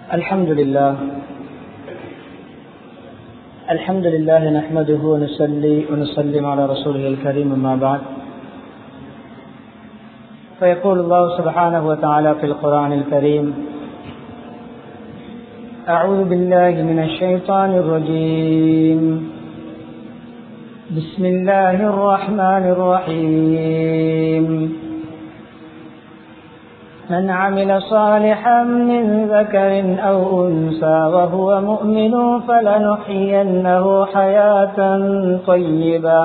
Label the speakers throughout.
Speaker 1: الحمد لله الحمد لله نحمده ونصلي ونسلم على رسوله الكريم أما بعد فيقول الله سبحانه وتعالى في القرآن الكريم أعوذ بالله من الشيطان الرجيم بسم الله الرحمن الرحيم من عمل صالحا من ذكر أو أنثى وهو مؤمن فلنحيينه حياة طيبة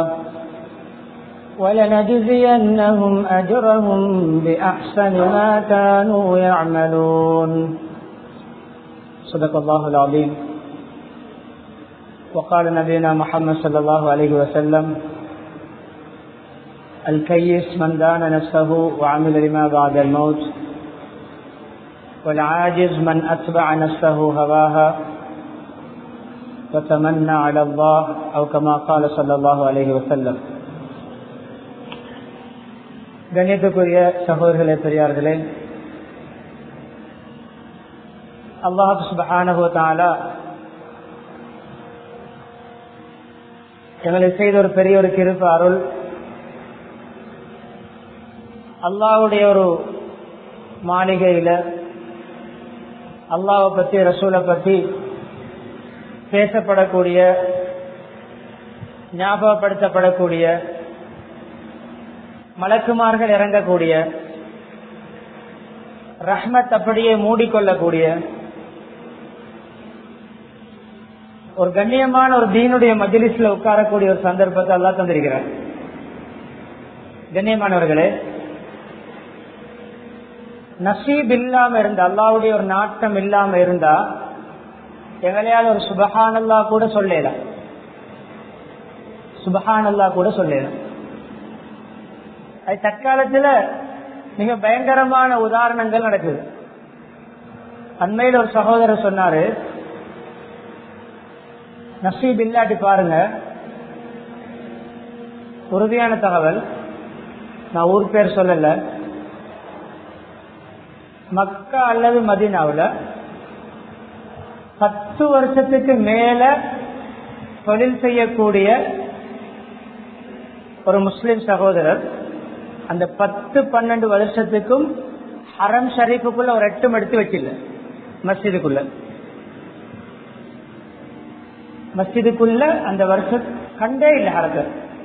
Speaker 1: ولنجزينهم أجرهم بأحسن ما كانوا يعملون صدق الله العظيم وقال نبينا محمد صلى الله عليه وسلم الكيس من دان نفسه وعمل لما بعد الموت والعاجز من أتبع نفسه هواها وتمنى على الله أو كما قال صلى الله عليه وسلم கண்ணியத்துக்குரிய சகோதரர்களே பெரியார்களே அல்லாஹு சுபஹானஹுவத்தாலா எங்களுக்கு செய்த ஒரு பெரிய ஒரு கிருப்ப அருள் அல்லாவுடைய ஒரு மாளிகையில அல்லாவை பத்தி ரசூலை பத்தி பேசப்படக்கூடிய ஞாபகப்படுத்தப்படக்கூடிய மலக்குமார்கள் இறங்கக்கூடிய ரஹ்மத் அப்படியே மூடிக்கொள்ளக்கூடிய ஒரு கண்ணியமான ஒரு தீனுடைய மஜிலிஸ்ல உட்காரக்கூடிய ஒரு சந்தர்ப்பத்தை அல்லா தந்திருக்கிறார் கண்ணியமானவர்களே நசீப் இல்லாம இருந்தா அல்லாவுடைய ஒரு நாட்டம் இல்லாம இருந்தா எங்களையால் ஒரு சுபஹானல்லா கூட சொல்லலாம் சுபஹானல்லா கூட சொல்லலாம் அது தற்காலத்துல மிக பயங்கரமான உதாரணங்கள் நடக்குது அண்மையில் ஒரு சகோதரர் சொன்னாரு நசீப் இல்லாட்டி பாருங்க உறுதியான தகவல் நான் ஊர் பேர் சொல்லல மக்கா அல்லது மதினாவில் பத்து வருஷத்துக்கு மேல தொழில் செய்யக்கூடிய ஒரு முஸ்லிம் சகோதரர் அந்த பத்து பன்னெண்டு வருஷத்துக்கும் ஹரம் ஷரீஃபுக்குள்ள ஒரு எட்டும் எடுத்து வச்சில்ல மஸ்ஜிதுக்குள்ள மஸ்ஜிதுக்குள்ள அந்த வருஷம் கண்டே இல்லை ஹரக்க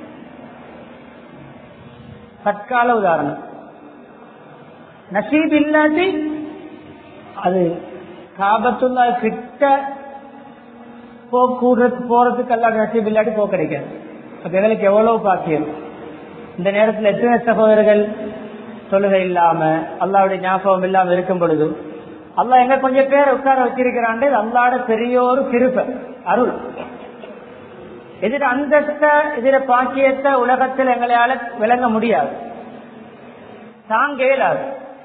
Speaker 1: தற்கால உதாரணம் நசீப் இல்லாட்டி அது காபத்துல்லா கிட்ட கூடுறதுக்கு போறதுக்கு எல்லாம் நசீப் இல்லாட்டி போக கிடைக்காது அப்ப எங்களுக்கு எவ்வளவு பாக்கியம் இந்த நேரத்தில் எத்தனை சகோதரர்கள் தொழுகை இல்லாம அல்லாவுடைய ஞாபகம் இல்லாம இருக்கும் பொழுது அல்லா எங்க கொஞ்சம் பேர் உட்கார வச்சிருக்கிறான் அல்லாட பெரிய ஒரு கிருப்ப அருள் எதிர அந்தஸ்த எதிர பாக்கியத்தை உலகத்தில் எங்களால விளங்க முடியாது தாங்க இயலாது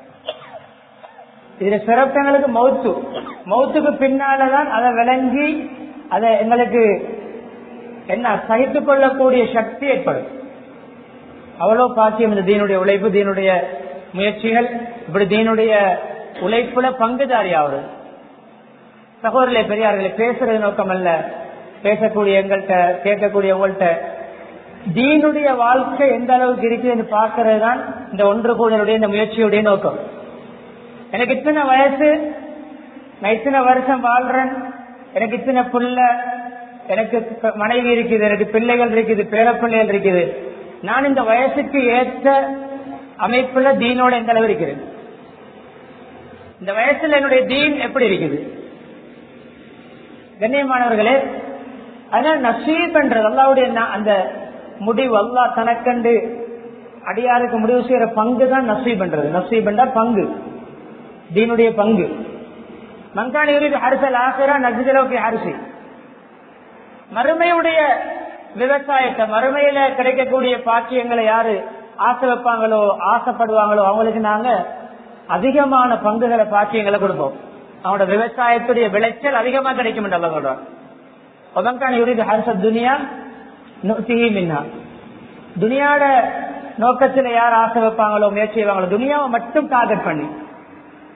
Speaker 1: இதுல சிறப்பங்களுக்கு மௌத்து மௌத்துக்கு பின்னாலதான் அதை விளங்கி அதை எங்களுக்கு என்ன சகித்துக் கொள்ளக்கூடிய சக்தி ஏற்படும் அவ்வளவு பாக்கியம் இந்த தீனுடைய உழைப்பு தீனுடைய முயற்சிகள் இப்படி தீனுடைய உழைப்புல பங்குதாரி ஆகுது சகோதரர்களே பெரியார்களே பேசுறது நோக்கம் அல்ல பேசக்கூடிய எங்கள்கிட்ட கேட்கக்கூடிய உங்கள்கிட்ட தீனுடைய வாழ்க்கை எந்த அளவுக்கு இருக்குதுன்னு பார்க்கறது தான் இந்த ஒன்று கூடலுடைய இந்த முயற்சியுடைய நோக்கம் எனக்கு இத்தனை வயசு நான் இத்தனை வருஷம் வாழ்றேன் எனக்கு இத்தனை புள்ள எனக்கு மனைவி இருக்குது எனக்கு பிள்ளைகள் இருக்குது பேரப்பிள்ளைகள் இருக்குது நான் இந்த வயசுக்கு ஏற்ற அமைப்புல தீனோட எந்த அளவு இருக்கிறேன் இந்த வயசுல என்னுடைய தீன் எப்படி இருக்குது கண்ணியமானவர்களே அதனால நசீப் என்றது அல்லாவுடைய அந்த முடிவு அல்லா தனக்கண்டு அடியாருக்கு முடிவு செய்யற பங்கு தான் நசீப் என்றது நசீப் என்றா பங்கு தீனுடைய பங்கு மங்கானி அரசல் ஆசிரா நஜிதலோக்கி அரிசி மறுமையுடைய விவசாயத்தை மறுமையில கிடைக்கக்கூடிய பாக்கியங்களை யாரு ஆசை வைப்பாங்களோ ஆசைப்படுவாங்களோ அவங்களுக்கு நாங்க அதிகமான பங்குகளை பாக்கியங்களை கொடுப்போம் அவனோட விவசாயத்துடைய விளைச்சல் அதிகமா கிடைக்கும் என்று சொல்றான் ஒதங்கான யுரிது ஹர்ச துனியா மின்னா துனியாட நோக்கத்துல யார் ஆசை வைப்பாங்களோ முயற்சி செய்வாங்களோ துனியாவை மட்டும் டார்கெட் பண்ணி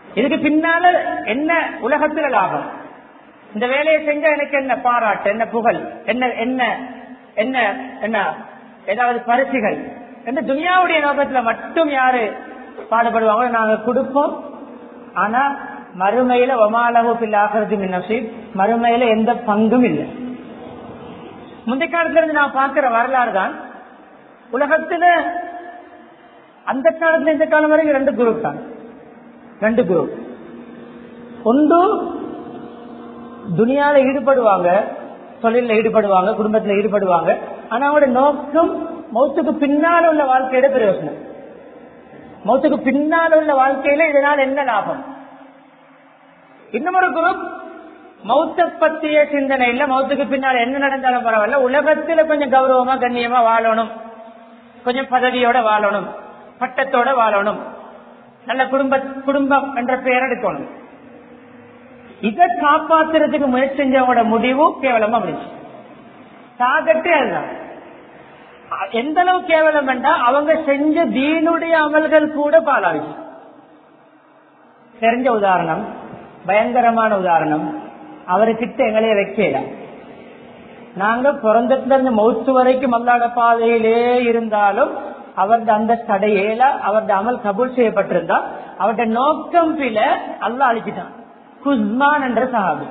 Speaker 1: இதுக்கு பின்னால என்ன உலகத்துல லாபம் இந்த வேலையை செஞ்சா எனக்கு என்ன பாராட்டு என்ன புகழ் என்ன என்ன என்ன என்ன ஏதாவது பரிசுகள் இந்த துனியாவுடைய நோக்கத்துல மட்டும் யாரு பாடுபடுவாங்களோ நாங்க கொடுப்போம் ஆனா மறுமையில ஒமாலகு பில்லாகிறது மின்னசீப் மறுமையில எந்த பங்கும் இல்லை முந்தைய காலத்துல இருந்து நான் பார்க்கிற வரலாறு தான் உலகத்துல அந்த காலத்துல இந்த காலம் வரைக்கும் ரெண்டு குரூப் தான் ரெண்டு குரூப் ஒன்று துனியால ஈடுபடுவாங்க தொழில ஈடுபடுவாங்க குடும்பத்துல ஈடுபடுவாங்க ஆனா அவங்களோட நோக்கம் மௌத்துக்கு பின்னால் உள்ள வாழ்க்கையோட பிரயோசனம் மௌத்துக்கு பின்னால் உள்ள வாழ்க்கையில இதனால் என்ன லாபம் இன்னொரு குரூப் மௌத்த பத்திய சிந்தனை இல்ல மௌத்துக்கு பின்னால் என்ன நடந்தாலும் பரவாயில்ல உலகத்துல கொஞ்சம் கௌரவமா கண்ணியமா வாழணும் கொஞ்சம் பதவியோட வாழணும் பட்டத்தோட வாழணும் நல்ல குடும்ப குடும்பம் என்ற பெயர் எடுக்கணும் இதை காப்பாத்துறதுக்கு முயற்சி செஞ்சவங்களோட முடிவு கேவலமா முடிச்சு சாகட்டே அதுதான் எந்த அளவு கேவலம் என்றா அவங்க செஞ்ச தீனுடைய அமல்கள் கூட பாலாவிச்சு தெரிஞ்ச உதாரணம் பயங்கரமான உதாரணம் அவர்கிட்ட எங்களைய வைக்கல நாங்க பிறந்ததுல இருந்து மௌத்து வரைக்கும் அல்லாத பாதையிலே இருந்தாலும் அவரது அந்த தடையில அவரது அமல் கபூல் செய்யப்பட்டிருந்தா அவருடைய நோக்கம் பில அல்லா அழிச்சிட்டான் குஸ்மான் என்ற சஹாபி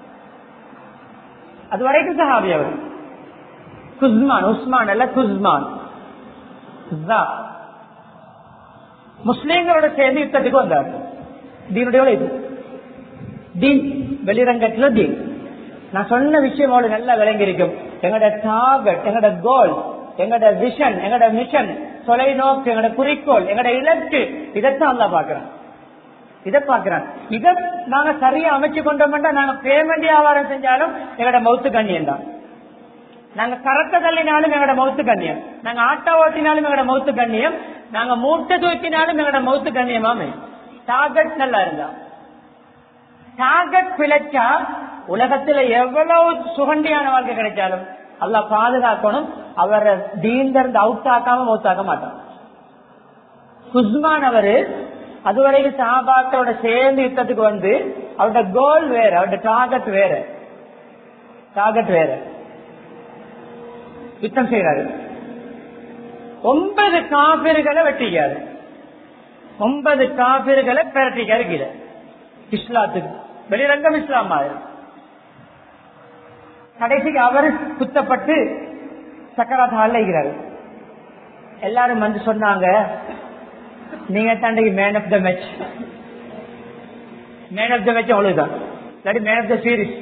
Speaker 1: அது வரைக்கும் சஹாபி அவர் குஸ்மான் உஸ்மான் அல்ல குஸ்மான் முஸ்லீம்களோட சேர்ந்து யுத்தத்துக்கு வந்தார் தீனுடைய இது தீன் வெளிரங்கத்துல தீன் நான் சொன்ன விஷயம் அவளுக்கு நல்லா விளங்கி இருக்கும் எங்களோட டார்கெட் எங்களோட கோல் எங்களோட விஷன் எங்களோட மிஷன் தொலைநோக்கு எங்களோட குறிக்கோள் எங்களோட இலக்கு இதைத்தான் அல்லா பாக்குறேன் இதை பாக்குறான் இதை நாங்க சரியா அமைச்சு கொண்டோம்னா நாங்க பேமெண்ட் வியாபாரம் செஞ்சாலும் எங்களோட மவுத்து கண்ணியம் தான் நாங்க கரத்த தள்ளினாலும் எங்களோட மவுத்து கண்ணியம் நாங்க ஆட்டோ ஓட்டினாலும் எங்களோட மவுத்து கண்ணியம் நாங்க மூட்டை தூக்கினாலும் எங்களோட மவுத்து கண்ணியமாமே டார்கெட் நல்லா இருந்தா டார்கெட் பிழைச்சா உலகத்துல எவ்வளவு சுகண்டியான வாழ்க்கை கிடைச்சாலும் அல்ல பாதுகாக்கணும் அவரை தீந்திருந்து அவுட் ஆக்காம மௌத்தாக்க மாட்டான் குஸ்மான் அவரு அதுவரைக்கும் சாபாத்தோட சேர்ந்து யுத்தத்துக்கு வந்து அவரோட கோல் வேற அவரோட டார்கெட் வேற டார்கெட் வேற யுத்தம் செய்யறாரு ஒன்பது காபிர்களை வெட்டிக்காரு ஒன்பது காபிர்களை பிரட்டிக்காரு கீழே இஸ்லாத்துக்கு வெளிரங்கம் இஸ்லாம் மாதிரி கடைசிக்கு அவர் குத்தப்பட்டு சக்கராத் அழைக்கிறாரு எல்லாரும் வந்து சொன்னாங்க நீங்க தாண்டி man of the match man of the match அவ்வளவுதான் இல்லாட்டி மேன் ஆஃப் த சீரீஸ்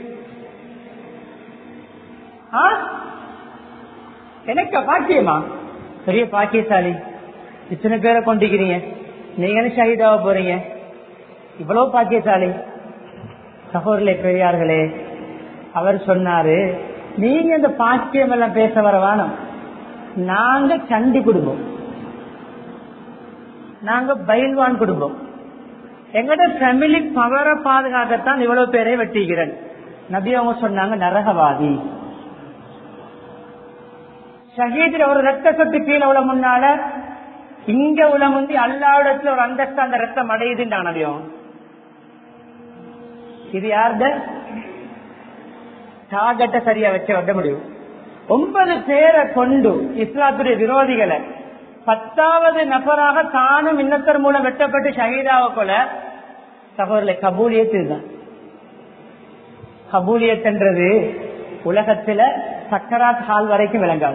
Speaker 1: எனக்கு பாக்கியமா பெரிய பாக்கியசாலி இத்தனை பேரை கொண்டிருக்கிறீங்க நீங்க ஷஹீதாக போறீங்க இவ்வளவு பாக்கியசாலி சகோதரர்களே பெரியார்களே அவர் சொன்னாரு நீங்க இந்த பாக்கியம் எல்லாம் பேச வர வேணும் நாங்க சண்டி குடும்பம் நாங்க பயில்வான் குடும்பம் எங்கட ஃபேமிலி பவரை பாதுகாக்கத்தான் இவ்வளவு பேரை வெட்டிக்கிறேன் நபி அவங்க சொன்னாங்க நரகவாதி ஷஹீதில் ஒரு ரத்த சொட்டு கீழே உள்ள முன்னால இங்க உள்ள முந்தி அல்லாவிடத்துல ஒரு அந்தஸ்து அந்த ரத்தம் அடையுதுன்றான் நபி அவங்க இது யார்த டார்கெட்டை சரியா வச்சு வர முடியும் ஒன்பது பேரை கொண்டு இஸ்லாத்துடைய விரோதிகளை பத்தாவது நபராக தானும் இன்னத்தர் மூலம் வெட்டப்பட்டு ஷஹீதாவ கொல சகோதரர்களை கபூலியத்து இதுதான் கபூலியத்ன்றது உலகத்துல சக்கராத் ஹால் வரைக்கும் விளங்காது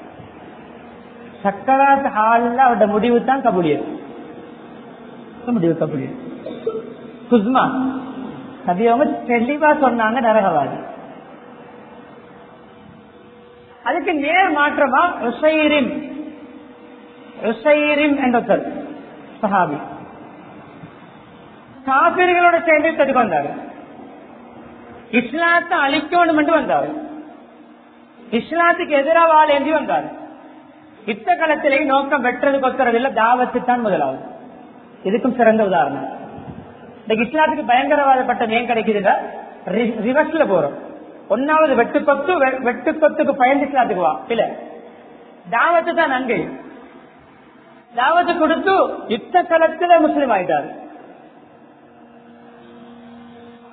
Speaker 1: சக்கராத் ஹால்ல அவரோட முடிவு தான் கபூலியத் முடிவு கபூலியத் குஸ்மா நபி அவங்க தெளிவா சொன்னாங்க நரகவாதி அதுக்கு நேர் மாற்றமா ருசைரிம் ருசைரிம் என்ற சொல் சஹாபி காபிர்களோட சேர்ந்து தடுக்க வந்தாரு இஸ்லாத்தை அழிக்கணும் என்று வந்தாரு இஸ்லாத்துக்கு எதிராக வாழ ஏந்தி வந்தாரு யுத்த காலத்திலே நோக்கம் வெற்றது கொத்துறது இல்ல தாவத்து தான் முதலாவது இதுக்கும் சிறந்த உதாரணம் இந்த இஸ்லாத்துக்கு பயங்கரவாதப்பட்ட ஏன் கிடைக்குதுன்னா ரிவர்ஸ்ல போறோம் ஒன்னாவது வெட்டுக்கொத்து வெட்டுக்கொத்துக்கு பயந்து இஸ்லாத்துக்கு வா இல்ல தாவத்து தான் அங்கே தாவத்து கொடுத்து யுத்த களத்துல முஸ்லீம் ஆயிட்டாரு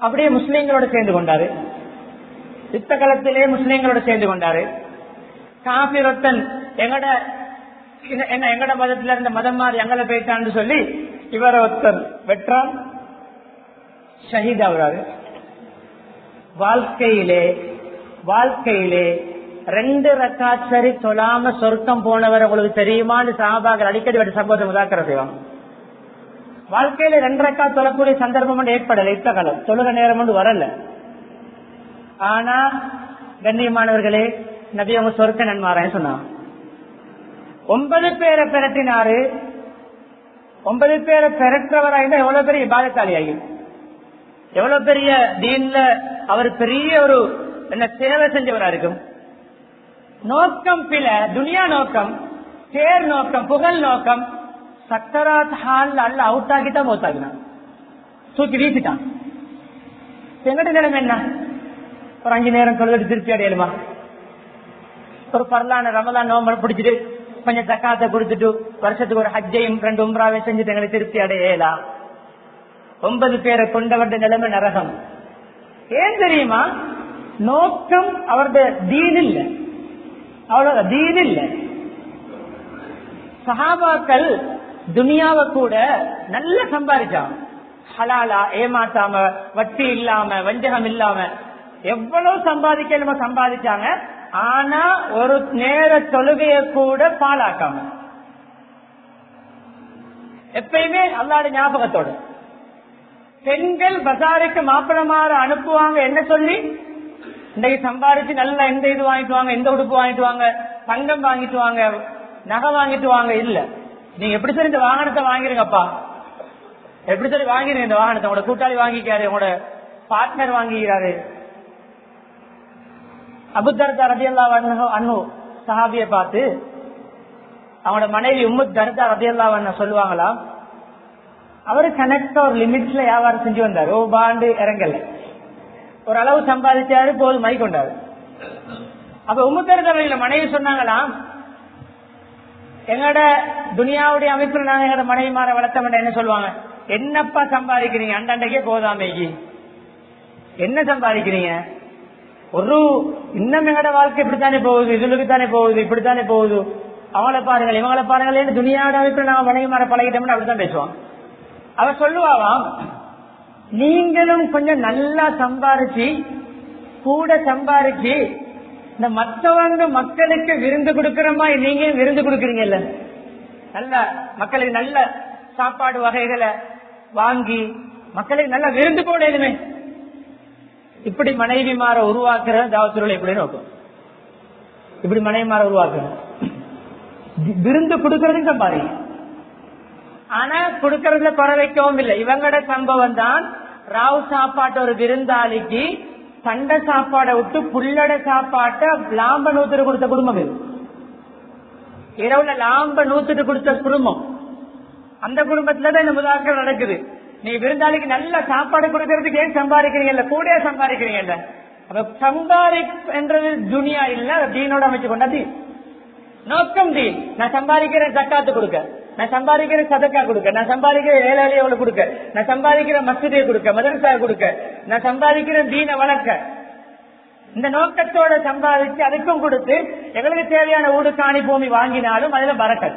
Speaker 1: அப்படியே முஸ்லீம்களோட சேர்ந்து கொண்டாரு யுத்த காலத்திலே முஸ்லீம்களோட சேர்ந்து கொண்டாரு காபிரத்தன் எங்கட என்ன எங்கட மதத்துல இருந்த மதம் மாறி எங்களை போயிட்டான்னு சொல்லி இவர ஒருத்தர் வெற்றான் ஷஹீத் ஆகுறாரு வாழ்க்கையிலே வாழ்க்கையிலே ரெண்டு ரக்காத் சரி சொல்லாம சொர்க்கம் போனவர் உங்களுக்கு தெரியுமான்னு சாபாக்கள் அடிக்கடி வர சம்பவத்தை முதாக்கர செய்வாங்க வாழ்க்கையில ரெண்டு ரக்கா தொழக்கூடிய சந்தர்ப்பம் ஒன்று ஏற்படல யுத்த காலம் தொழுக நேரம் ஒன்று வரல ஆனா கண்ணியமானவர்களே நபி அவங்க சொர்க்க நன்மாரன்னு சொன்னாங்க ஒன்பது பேரை பிரட்டினாரு ஒன்பது பேரை பெறற்றவராயிருந்தா எவ்வளவு பெரிய இபாதத்தாளி ஆகும் எவ்வளவு பெரிய தீன்ல அவர் பெரிய ஒரு என்ன சேவை செஞ்சவரா இருக்கும் நோக்கம் பில துனியா நோக்கம் பேர் நோக்கம் புகழ் நோக்கம் சக்கராத் ஹால் அல்ல அவுட் ஆகிட்டா மௌத்தாகினான் தூக்கி வீசிட்டான் எங்கிட்ட நிலைமை என்ன ஒரு அஞ்சு நேரம் தொழுது திருப்பி அடையலுமா ஒரு பரலான ரமலான் நோம்பல் பிடிச்சிட்டு கொஞ்சம் தக்காத்தை கொடுத்துட்டு வருஷத்துக்கு ஒரு ஹஜ்ஜையும் ரெண்டு உம்ராவை செஞ்சுட்டு எங்களை திருப்தி அடையலாம் ஒன்பது பேரை கொண்டவருடைய நிலைமை நரகம் ஏன் தெரியுமா நோக்கம் அவருடைய தீன் இல்ல அவ்வளவு தீன் இல்ல சஹாபாக்கள் துனியாவை கூட நல்ல சம்பாதிச்சாங்க ஹலாலா ஏமாத்தாம வட்டி இல்லாம வஞ்சகம் இல்லாம எவ்வளவு சம்பாதிக்கணுமோ சம்பாதிச்சாங்க ஆனா ஒரு நேர தொழுகைய கூட பாலாக்காம எப்பயுமே அல்லாட ஞாபகத்தோட பெண்கள் பசாருக்கு மாப்பிளமாற அனுப்புவாங்க என்ன சொல்லி இன்றைக்கு சம்பாதிச்சு நல்லா எந்த இது வாங்கிட்டு வாங்க எந்த உடுப்பு வாங்கிட்டு வாங்க தங்கம் வாங்கிட்டு வாங்க நகை வாங்கிட்டு வாங்க இல்ல நீங்க எப்படி சரி இந்த வாகனத்தை வாங்கிருங்கப்பா எப்படி சரி வாங்கிருங்க இந்த வாகனத்தை உங்களோட கூட்டாளி வாங்கிக்காரு உங்களோட பார்ட்னர் வாங்கிக்கிறாரு அபுத்தர்தா ரதியல்லா அண்ணு சஹாபிய பார்த்து அவனோட மனைவி உம்மு தர்தா ரதியல்லா சொல்லுவாங்களாம் அவரு கணக்க ஒரு லிமிட்ஸ்ல வியாபாரம் செஞ்சு வந்தாரு ஓ பாண்டு இறங்கல ஒரு அளவு சம்பாதிச்சாரு போது மை கொண்டாரு அப்ப உமுத்தரதவையில மனைவி சொன்னாங்களாம் எங்கட துனியாவுடைய அமைப்புல நாங்க எங்கட மனைவி மாற வளர்த்தோம் என்ன சொல்லுவாங்க என்னப்பா சம்பாதிக்கிறீங்க அண்டண்டைக்கே போதாமேகி என்ன சம்பாதிக்கிறீங்க ஒரு இன்னும் எங்கட வாழ்க்கை இப்படித்தானே போகுது இதுலுக்கு தானே போகுது இப்படித்தானே போகுது அவங்கள பாருங்கள் இவங்கள பாருங்கள் துனியாவோட அமைப்புல நாங்க மனைவி மாற பழகிட்டோம்னு அப்படித்தான் பேசுவாங்க அவ சொல்லுவாவாம் நீங்களும் கொஞ்சம் நல்லா சம்பாரிச்சு கூட சம்பாரிச்சு இந்த மற்றவங்க மக்களுக்கு விருந்து கொடுக்கிற மாதிரி நீங்க விருந்து கொடுக்கறீங்கல்ல நல்ல மக்களுக்கு நல்ல சாப்பாடு வகைகளை வாங்கி மக்களுக்கு நல்ல விருந்து போடணுமே இப்படி மனைவி மாற உருவாக்குற தாவத்துருள் எப்படி நோக்கம் இப்படி மனைவி மாற உருவாக்குற விருந்து கொடுக்கறதுக்கு சம்பாதி ஆனா கொடுக்கறதுல குறை வைக்கவும் இல்லை இவங்களோட சம்பவம் தான் ராவ் சாப்பாட்டு ஒரு விருந்தாளிக்கு சண்டை சாப்பாடை விட்டு புல்லட சாப்பாட்டை லாம்ப நூத்துட்டு கொடுத்த குடும்பம் இது இரவுல லாம்ப நூத்துட்டு கொடுத்த குடும்பம் அந்த குடும்பத்துலதான் இந்த முதாக்கள் நடக்குது நீ விருந்தாளிக்கு நல்ல சாப்பாடு கொடுக்கறதுக்கு ஏன் சம்பாதிக்கிறீங்கல்ல கூட சம்பாதிக்கிறீங்கல்ல அப்ப சம்பாதி என்றது துனியா இல்ல தீனோட அமைச்சு கொண்டாதி நோக்கம் தீன் நான் சம்பாதிக்கிறேன் ஜக்காத்து கொடுக்க நான் சம்பாதிக்கிற சதக்கா கொடுக்க நான் சம்பாதிக்கிற ஏழாளியவளை கொடுக்க நான் சம்பாதிக்கிற மசூதியை கொடுக்க மதரசா கொடுக்க நான் சம்பாதிக்கிற தீன வளர்க்க இந்த நோக்கத்தோட சம்பாதிச்சு அதுக்கும் கொடுத்து எங்களுக்கு தேவையான ஊடு காணி பூமி வாங்கினாலும் அதுல பறக்கல்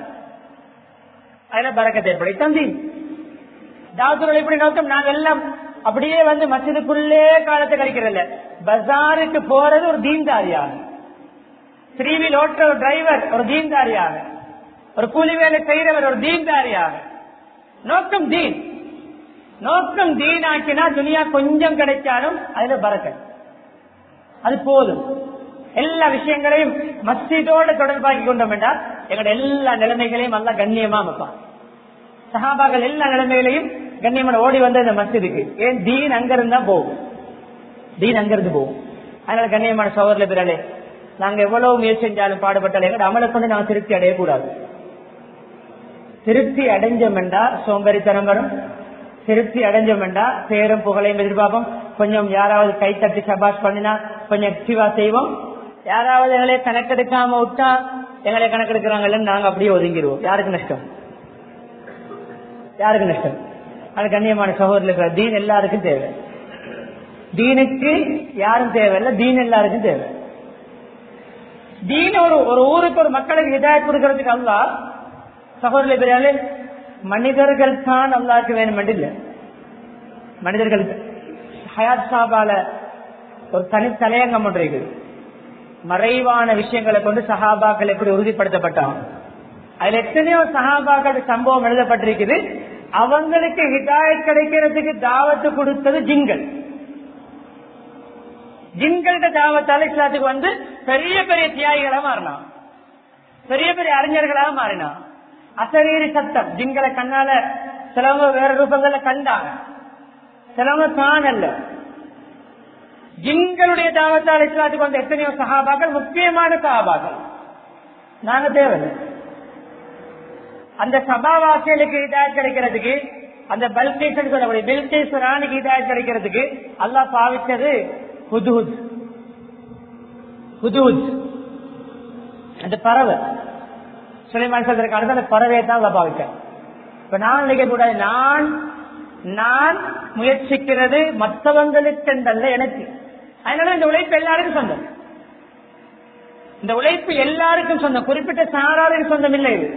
Speaker 1: அதுல பறக்கத்தை ஏற்படும் தம்பி தாசுரல் இப்படி நோக்கம் நாங்க எல்லாம் அப்படியே வந்து மசிதுக்குள்ளே காலத்தை கழிக்கிறதில்ல பஜாருக்கு போறது ஒரு தீன்தாரியாக த்ரீவில் ஓட்டுற ஒரு டிரைவர் ஒரு தீன்தாரியாக ஒரு கூலி வேலை செய்யறவர் ஒரு தீன்தாரியாக நோக்கம் தீன் நோக்கம் தீன் ஆக்கினா துனியா கொஞ்சம் கிடைச்சாலும் அதுல பறக்க அது போதும் எல்லா விஷயங்களையும் மஸ்ஜிதோட தொடர்பாக்கி கொண்டோம் என்றால் எங்களோட எல்லா நிலைமைகளையும் நல்லா கண்ணியமா அமைப்பான் சஹாபாக்கள் எல்லா நிலைமைகளையும் கண்ணியமான ஓடி வந்த இந்த மஸ்ஜிதுக்கு ஏன் தீன் அங்க இருந்தா போகும் தீன் அங்க இருந்து போகும் அதனால கண்ணியமான சோதரில் பிறலே நாங்க எவ்வளவு முயற்சி செஞ்சாலும் பாடுபட்டாலும் எங்களோட அமலை கொண்டு நாங்க திருப்தி அடையக்கூடாது திருப்தி அடைஞ்சோம் என்றா சோம்பேறித்தனம் வரும் திருப்தி அடைஞ்சோம் என்றா பேரும் புகழையும் எதிர்பார்ப்போம் கொஞ்சம் யாராவது கை தட்டி சபாஷ் பண்ணினா கொஞ்சம் ஆக்டிவா செய்வோம் யாராவது எங்களை கணக்கெடுக்காம விட்டா எங்களை கணக்கெடுக்கிறாங்கன்னு நாங்க அப்படியே ஒதுங்கிடுவோம் யாருக்கு நஷ்டம் யாருக்கு நஷ்டம் அது கண்ணியமான சகோதரர்கள் தீன் எல்லாருக்கும் தேவை தீனுக்கு யாரும் தேவையில்லை தீன் எல்லாருக்கும் தேவை தீன் ஒரு ஒரு ஊருக்கு ஒரு மக்களுக்கு ஹிதாயத் கொடுக்கறதுக்கு அல்லா சகோதரர் பெரியாலே மனிதர்கள் தான் அல்லாக்கு வேணும் இல்லை மனிதர்களுக்கு ஹயாத் சாபால ஒரு தனி தலையங்கம் ஒன்று இருக்குது மறைவான விஷயங்களை கொண்டு சஹாபாக்கள் எப்படி உறுதிப்படுத்தப்பட்டாங்க அதுல எத்தனையோ சஹாபாக்கள் சம்பவம் எழுதப்பட்டிருக்குது அவங்களுக்கு ஹிதாயத் கிடைக்கிறதுக்கு தாவத்து கொடுத்தது ஜிங்கள் ஜின்கள்ட தாவத்தால இஸ்லாத்துக்கு வந்து பெரிய பெரிய தியாகிகளா மாறினான் பெரிய பெரிய அறிஞர்களாக மாறினான் அசரீரி சத்தம் ஜின்களை கண்ணால சிலவங்க வேற ரூபங்கள்ல கண்டாங்க சிலவங்க காணல்ல ஜின்களுடைய தாவத்தால் இஸ்லாத்துக்கு வந்த எத்தனையோ சகாபாக்கள் முக்கியமான சகாபாக்கள் நாங்க தேவை அந்த சபாவாசிகளுக்கு இதாயத் கிடைக்கிறதுக்கு அந்த பல்கேசன் சொல்லக்கூடிய பில்கேஸ் ராணிக்கு இதாயத் கிடைக்கிறதுக்கு அல்லாஹ் பாவிச்சது ஹுதுத் ஹுதுத் அந்த பறவை சுலைமான் சொல்றதுக்கு அடுத்த அந்த பறவையை தான் அல்லாஹ் பாவிச்சார் இப்ப நான் நினைக்க கூடாது நான் நான் முயற்சிக்கிறது மற்றவங்களுக்கு என்றல்ல எனக்கு அதனால இந்த உழைப்பு எல்லாருக்கும் சொந்தம் இந்த உழைப்பு எல்லாருக்கும் சொந்தம் குறிப்பிட்ட சாராருக்கு சொந்தம் இல்லை இது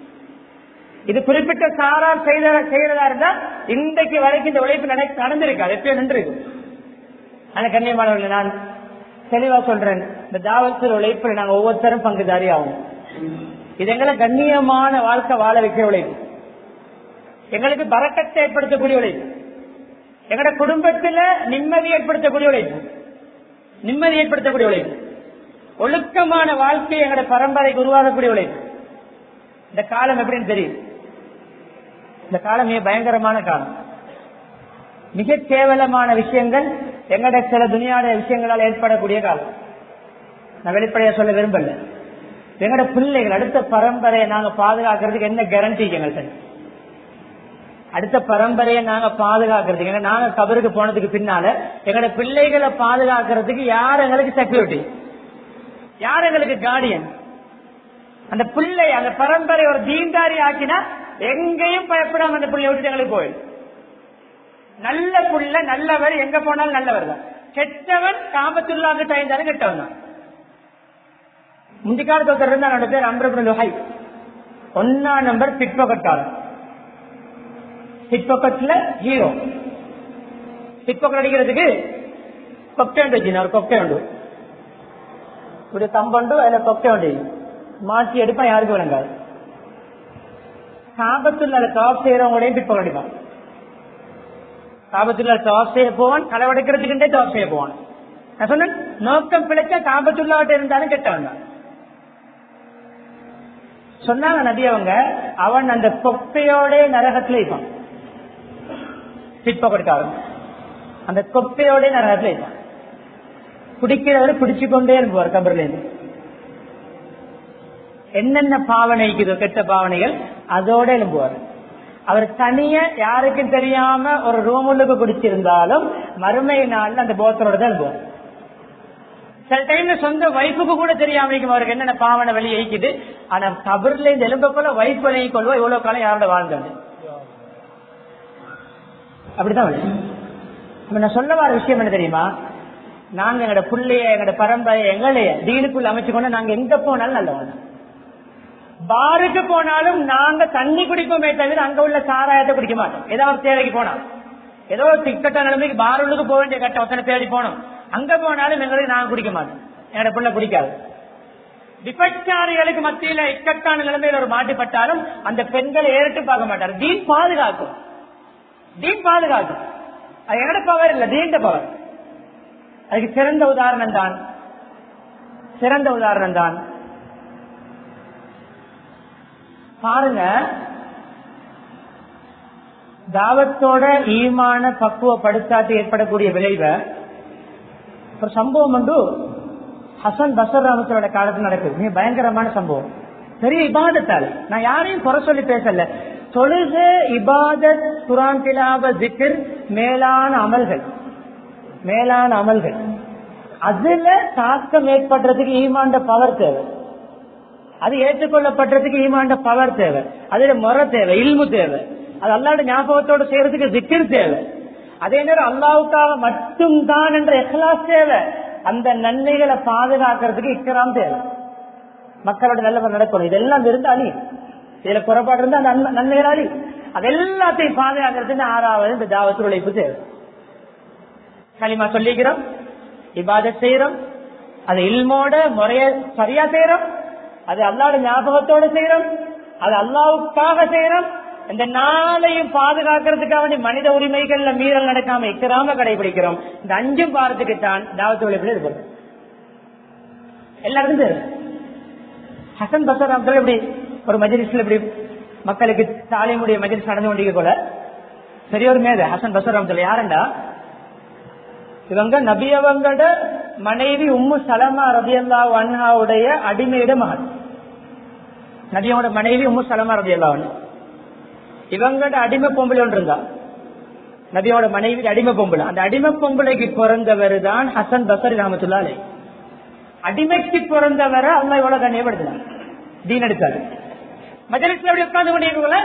Speaker 1: இது குறிப்பிட்ட சாரார் செய்த செய்யறதா இருந்தா இன்றைக்கு வரைக்கும் இந்த உழைப்பு நடை- நடந்திருக்காது எப்பயோ நின்றிருக்கும் ஆனா கண்ணியமானவர்கள் நான் தெளிவா சொல்றேன் இந்த தாவத்தில் உழைப்பில் நாங்க ஒவ்வொருத்தரும் பங்குதாரி ஆகும் இது எங்களை கண்ணியமான வாழ்க்கை வாழ வைக்கிற உழைப்பு எங்களுக்கு பறக்கத்தை ஏற்படுத்தக்கூடிய உழைப்பு எங்களோட குடும்பத்துல நிம்மதி ஏற்படுத்தக்கூடிய உழைப்பு நிம்மதி ஏற்படுத்தக்கூடிய உழைப்பு ஒழுக்கமான வாழ்க்கை எங்களோட பரம்பரைக்கு உருவாகக்கூடிய உழைப்பு இந்த காலம் எப்படின்னு தெரியும் இந்த காலம் மிக பயங்கரமான காலம் மிக கேவலமான விஷயங்கள் எங்கட சில துணியாட விஷயங்களால் ஏற்படக்கூடிய காலம் நான் வெளிப்படையா சொல்ல விரும்பல எங்கட பிள்ளைகள் அடுத்த பரம்பரையை நாங்க பாதுகாக்கிறதுக்கு என்ன கேரண்டி எங்கள்கிட்ட அடுத்த பரம்பரையை நாங்க பாதுகாக்கிறதுக்கு ஏன்னா நாங்க கபருக்கு போனதுக்கு பின்னால எங்கட பிள்ளைகளை பாதுகாக்கிறதுக்கு யார் எங்களுக்கு செக்யூரிட்டி யார் எங்களுக்கு கார்டியன் அந்த பிள்ளை அந்த பரம்பரை ஒரு தீண்டாரி ஆக்கினா எங்கேயும் பயப்படாம அந்த பிள்ளை விட்டு எங்களுக்கு போயிடும் நல்ல புள்ள நல்லவர் எங்க போனாலும் நல்லவர் தான் கெட்டவன் காபத்துள்ளாக டைந்தாலும் கெட்டவன் தான் முந்தி காலத்து ஒருத்தர் இருந்தா என்னோட பேர் அம்ரபுல் லுஹை ஒன்னா நம்பர் பிட்பகட்டாளர் பிட்பக்கெட்ல ஹீரோ பிட்பக்கெட் அடிக்கிறதுக்கு கொக்கை உண்டு வச்சுனா ஒரு கொக்கை உண்டு இப்படி கம்பண்டு அதுல கொக்கை உண்டு மாற்றி எடுப்பா யாருக்கும் விளங்காது காபத்துள்ள டாப் செய்யறவங்களையும் பிட்பக்கெட் அடிப்பான் காபத்துள்ள டாப் செய்ய போவான் களவெடுக்கிறதுக்குண்டே டாப் செய்ய போவான் நான் சொன்னேன் நோக்கம் பிழைச்சா காபத்துள்ளாட்ட இருந்தாலும் கெட்டவன் தான் சொன்னாங்க நபி அவங்க அவன் அந்த கொப்பையோட நரகத்துல இருப்பான் பிற்பகற்காரன் அந்த கொப்பையோட நரகத்துல இருப்பான் குடிக்கிறவர் குடிச்சு கொண்டே இருப்பார் கபர்ல இருந்து என்னென்ன பாவனைக்குதோ கெட்ட பாவனைகள் அதோட எழும்புவார் அவர் தனிய யாருக்கும் தெரியாம ஒரு ரூமுள்ளுக்கு குடிச்சிருந்தாலும் மறுமை நாள்ல அந்த போத்தலோட தான் எழும்புவார் சில டைம்ல சொந்த வைஃபுக்கு கூட தெரியாம இருக்கும் அவருக்கு என்னென்ன பாவனை வெளியே ஈக்குது ஆனா கபர்ல இந்த எலும்ப போல வைஃப் விலகி கொள்வா இவ்வளவு காலம் யாரோட வாழ்ந்தாங்க அப்படிதான் வழி. இப்ப நான் சொல்ல வர விஷயம் என்ன தெரியுமா நாங்க எங்களோட புள்ளைய எங்களோட பரம்பரை எங்களைய தீனுக்குள்ள அமைச்சுக்கொண்டு நாங்க எங்க போனாலும் நல்லவங்க பாருக்கு போனாலும் நாங்க தண்ணி குடிப்போமே தவிர அங்க உள்ள சாராயத்தை குடிக்க மாட்டோம் ஏதாவது தேவைக்கு போனோம் ஏதோ ஒரு திக்கட்ட நிலைமைக்கு பார் உள்ளுக்கு போக வேண்டிய கட்ட ஒத்தனை தேடி போனோம் அங்க போனாலும் எங்களுக்கு நாங்க குடிக்க மாட்டோம் என்னோட பிள்ளை குடிக்காது விபச்சாரிகளுக்கு மத்தியில இக்கட்டான நிலைமையில ஒரு மாட்டுப்பட்டாலும் அந்த பெண்களை ஏறிட்டு பார்க்க மாட்டார் தீன் பாதுகாக்கும் தீன் பாதுகாக்கும் அது என்னோட பவர் இல்ல தீண்ட பவர் அதுக்கு சிறந்த உதாரணம் தான் சிறந்த உதாரணம் தான் பாருங்க தாவத்தோட ஈமான பக்குவப்படுத்தாட்டு ஏற்படக்கூடிய விளைவை ஒரு சம்பவம் உண்டு ஹசன் பசர் ராமத்தோட காலத்துல நடக்குது மிக பயங்கரமான சம்பவம் பெரிய இபாதத்தால் நான் யாரையும் குறை சொல்லி பேசல தொழுக இபாதத் குரான் திலாவ ஜிக்கர் மேலான அமல்கள் மேலான அமல்கள் அதுல தாக்கம் ஏற்படுறதுக்கு ஈமாண்ட பவர் தேவை அது ஏற்றுக்கொள்ளப்படுறதுக்கு ஈமாண்ட பவர் தேவை அதுல முறை தேவை இல்மு தேவை அது அல்லாட ஞாபகத்தோட செய்யறதுக்கு திக்கிர் தேவை அதே நேரம் அல்லாவுக்காக மட்டும்தான் என்ற எஹ்லாஸ் தேவை அந்த நன்மைகளை பாதுகாக்கிறதுக்கு இக்கராம் தேவை மக்களோட நல்ல நடக்கணும் இதெல்லாம் இருந்து அழி இதுல குறைபாடு இருந்தா அந்த நன்மை- நன்மைகள் அழி அது எல்லாத்தையும் பாதுகாக்கிறதுக்கு ஆறாவது இந்த தாவத்து உழைப்பு தேவை களிமா சொல்லிக்கிறோம் இபாதத் செய்யறோம் அது இல்மோட முறைய சரியா செய்யறோம் அது அல்லாட ஞாபகத்தோட செய்யறோம் அது அல்லாவுக்காக செய்யறோம் இந்த நாளையும் பாதுகாக்கிறதுக்காக வேண்டி மனித உரிமைகள்ல மீறல் நடக்காம இக்கராம கடைபிடிக்கிறோம் இந்த அஞ்சும் பாரத்துக்கு தான் தாவத்து உழைப்புல இருக்கிறோம் எல்லாருக்கும் தெரியும் ஹசன் பசர் அப்துல் இப்படி ஒரு மஜிலிஸ்ல இப்படி மக்களுக்கு தாலிமுடைய மஜிலிஸ் நடந்து கொண்டிருக்க போல பெரிய ஒரு மேத ஹசன் பசர் அப்துல் யாருண்டா இவங்க நபியவங்கட மனைவி உம்மு சலமா ரபியல்லா அன்ஹாவுடைய அடிமையிட மகன் நபியோட மனைவி உம்மு சலமா ரபியல்லா இவங்கட அடிமை பொம்பளை ஒன்று இருந்தா நபியோட மனைவி அடிமை பொம்பளை அந்த அடிமை பொம்பளைக்கு பிறந்தவர் தான் ஹசன் பசர் ராமத்துல்லாலே அடிமைக்கு பிறந்தவரை அல்ல இவ்வளவு கண்ணியப்படுத்தினார் தீன் எடுத்தாரு மஜலிஸ்ல அப்படி உட்கார்ந்து கொண்டிருக்கல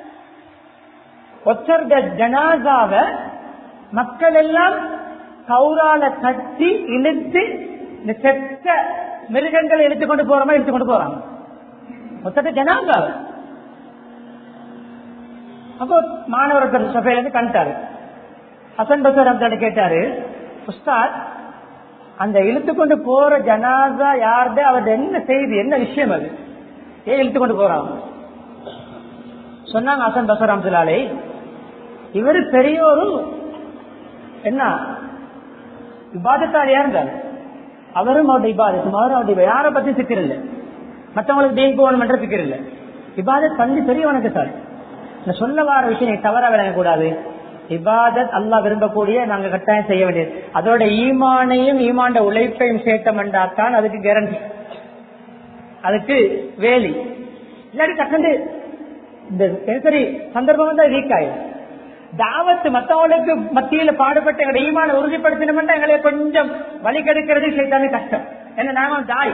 Speaker 1: ஒத்தர் ஜனாசாவ மக்கள் எல்லாம் கௌரால கட்டி இழுத்து இந்த செத்த மிருகங்களை இழுத்து கொண்டு போற மாதிரி இழுத்து கொண்டு போறாங்க ஒத்தர் ஜனாசாவ அப்போ மாணவர்கள் சபையில இருந்து கண்டாரு ஹசன் பசர் அந்த கேட்டாரு உஸ்தாத் அந்த இழுத்து கொண்டு போற ஜனாசா யார்த அவரது என்ன செய்தி என்ன விஷயம் அது ஏன் இழுத்து கொண்டு போறான் சொன்னாங்க ஹசன் பசராம் சிலாலே இவர் பெரிய ஒரு என்ன விவாதத்தால் இருந்தார் அவரும் அவருடைய இபாதத்தும் அவரும் அவருடைய யாரை பத்தி சிக்கர் இல்லை மற்றவங்களுக்கு தீன் போகணும் என்ற சிக்கர் இல்லை இபாதத் பண்ணி பெரியவனுக்கு சார் இந்த சொல்ல வார விஷயம் தவற விளங்கக்கூடாது இபாதத் அல்லாஹ் விரும்பக்கூடிய நாங்க கட்டாயம் செய்ய வேண்டியது அதோட ஈமானையும் ஈமாண்ட உழைப்பையும் சேர்த்தமென்றாத்தான் அதுக்கு கேரண்டி அதுக்கு வேலி இல்லாட்டி டக்குண்டு இந்த தினசரி சந்தர்ப்பம் தான் வீக் ஆயிடும் தாவத்து மத்தவங்களுக்கு மத்தியில பாடுபட்டு எங்களை ஈமான உறுதிப்படுத்தணும் எங்களை கொஞ்சம் வழி கெடுக்கிறது செய்தாலே கஷ்டம் ஏன்னா நாங்க தாய்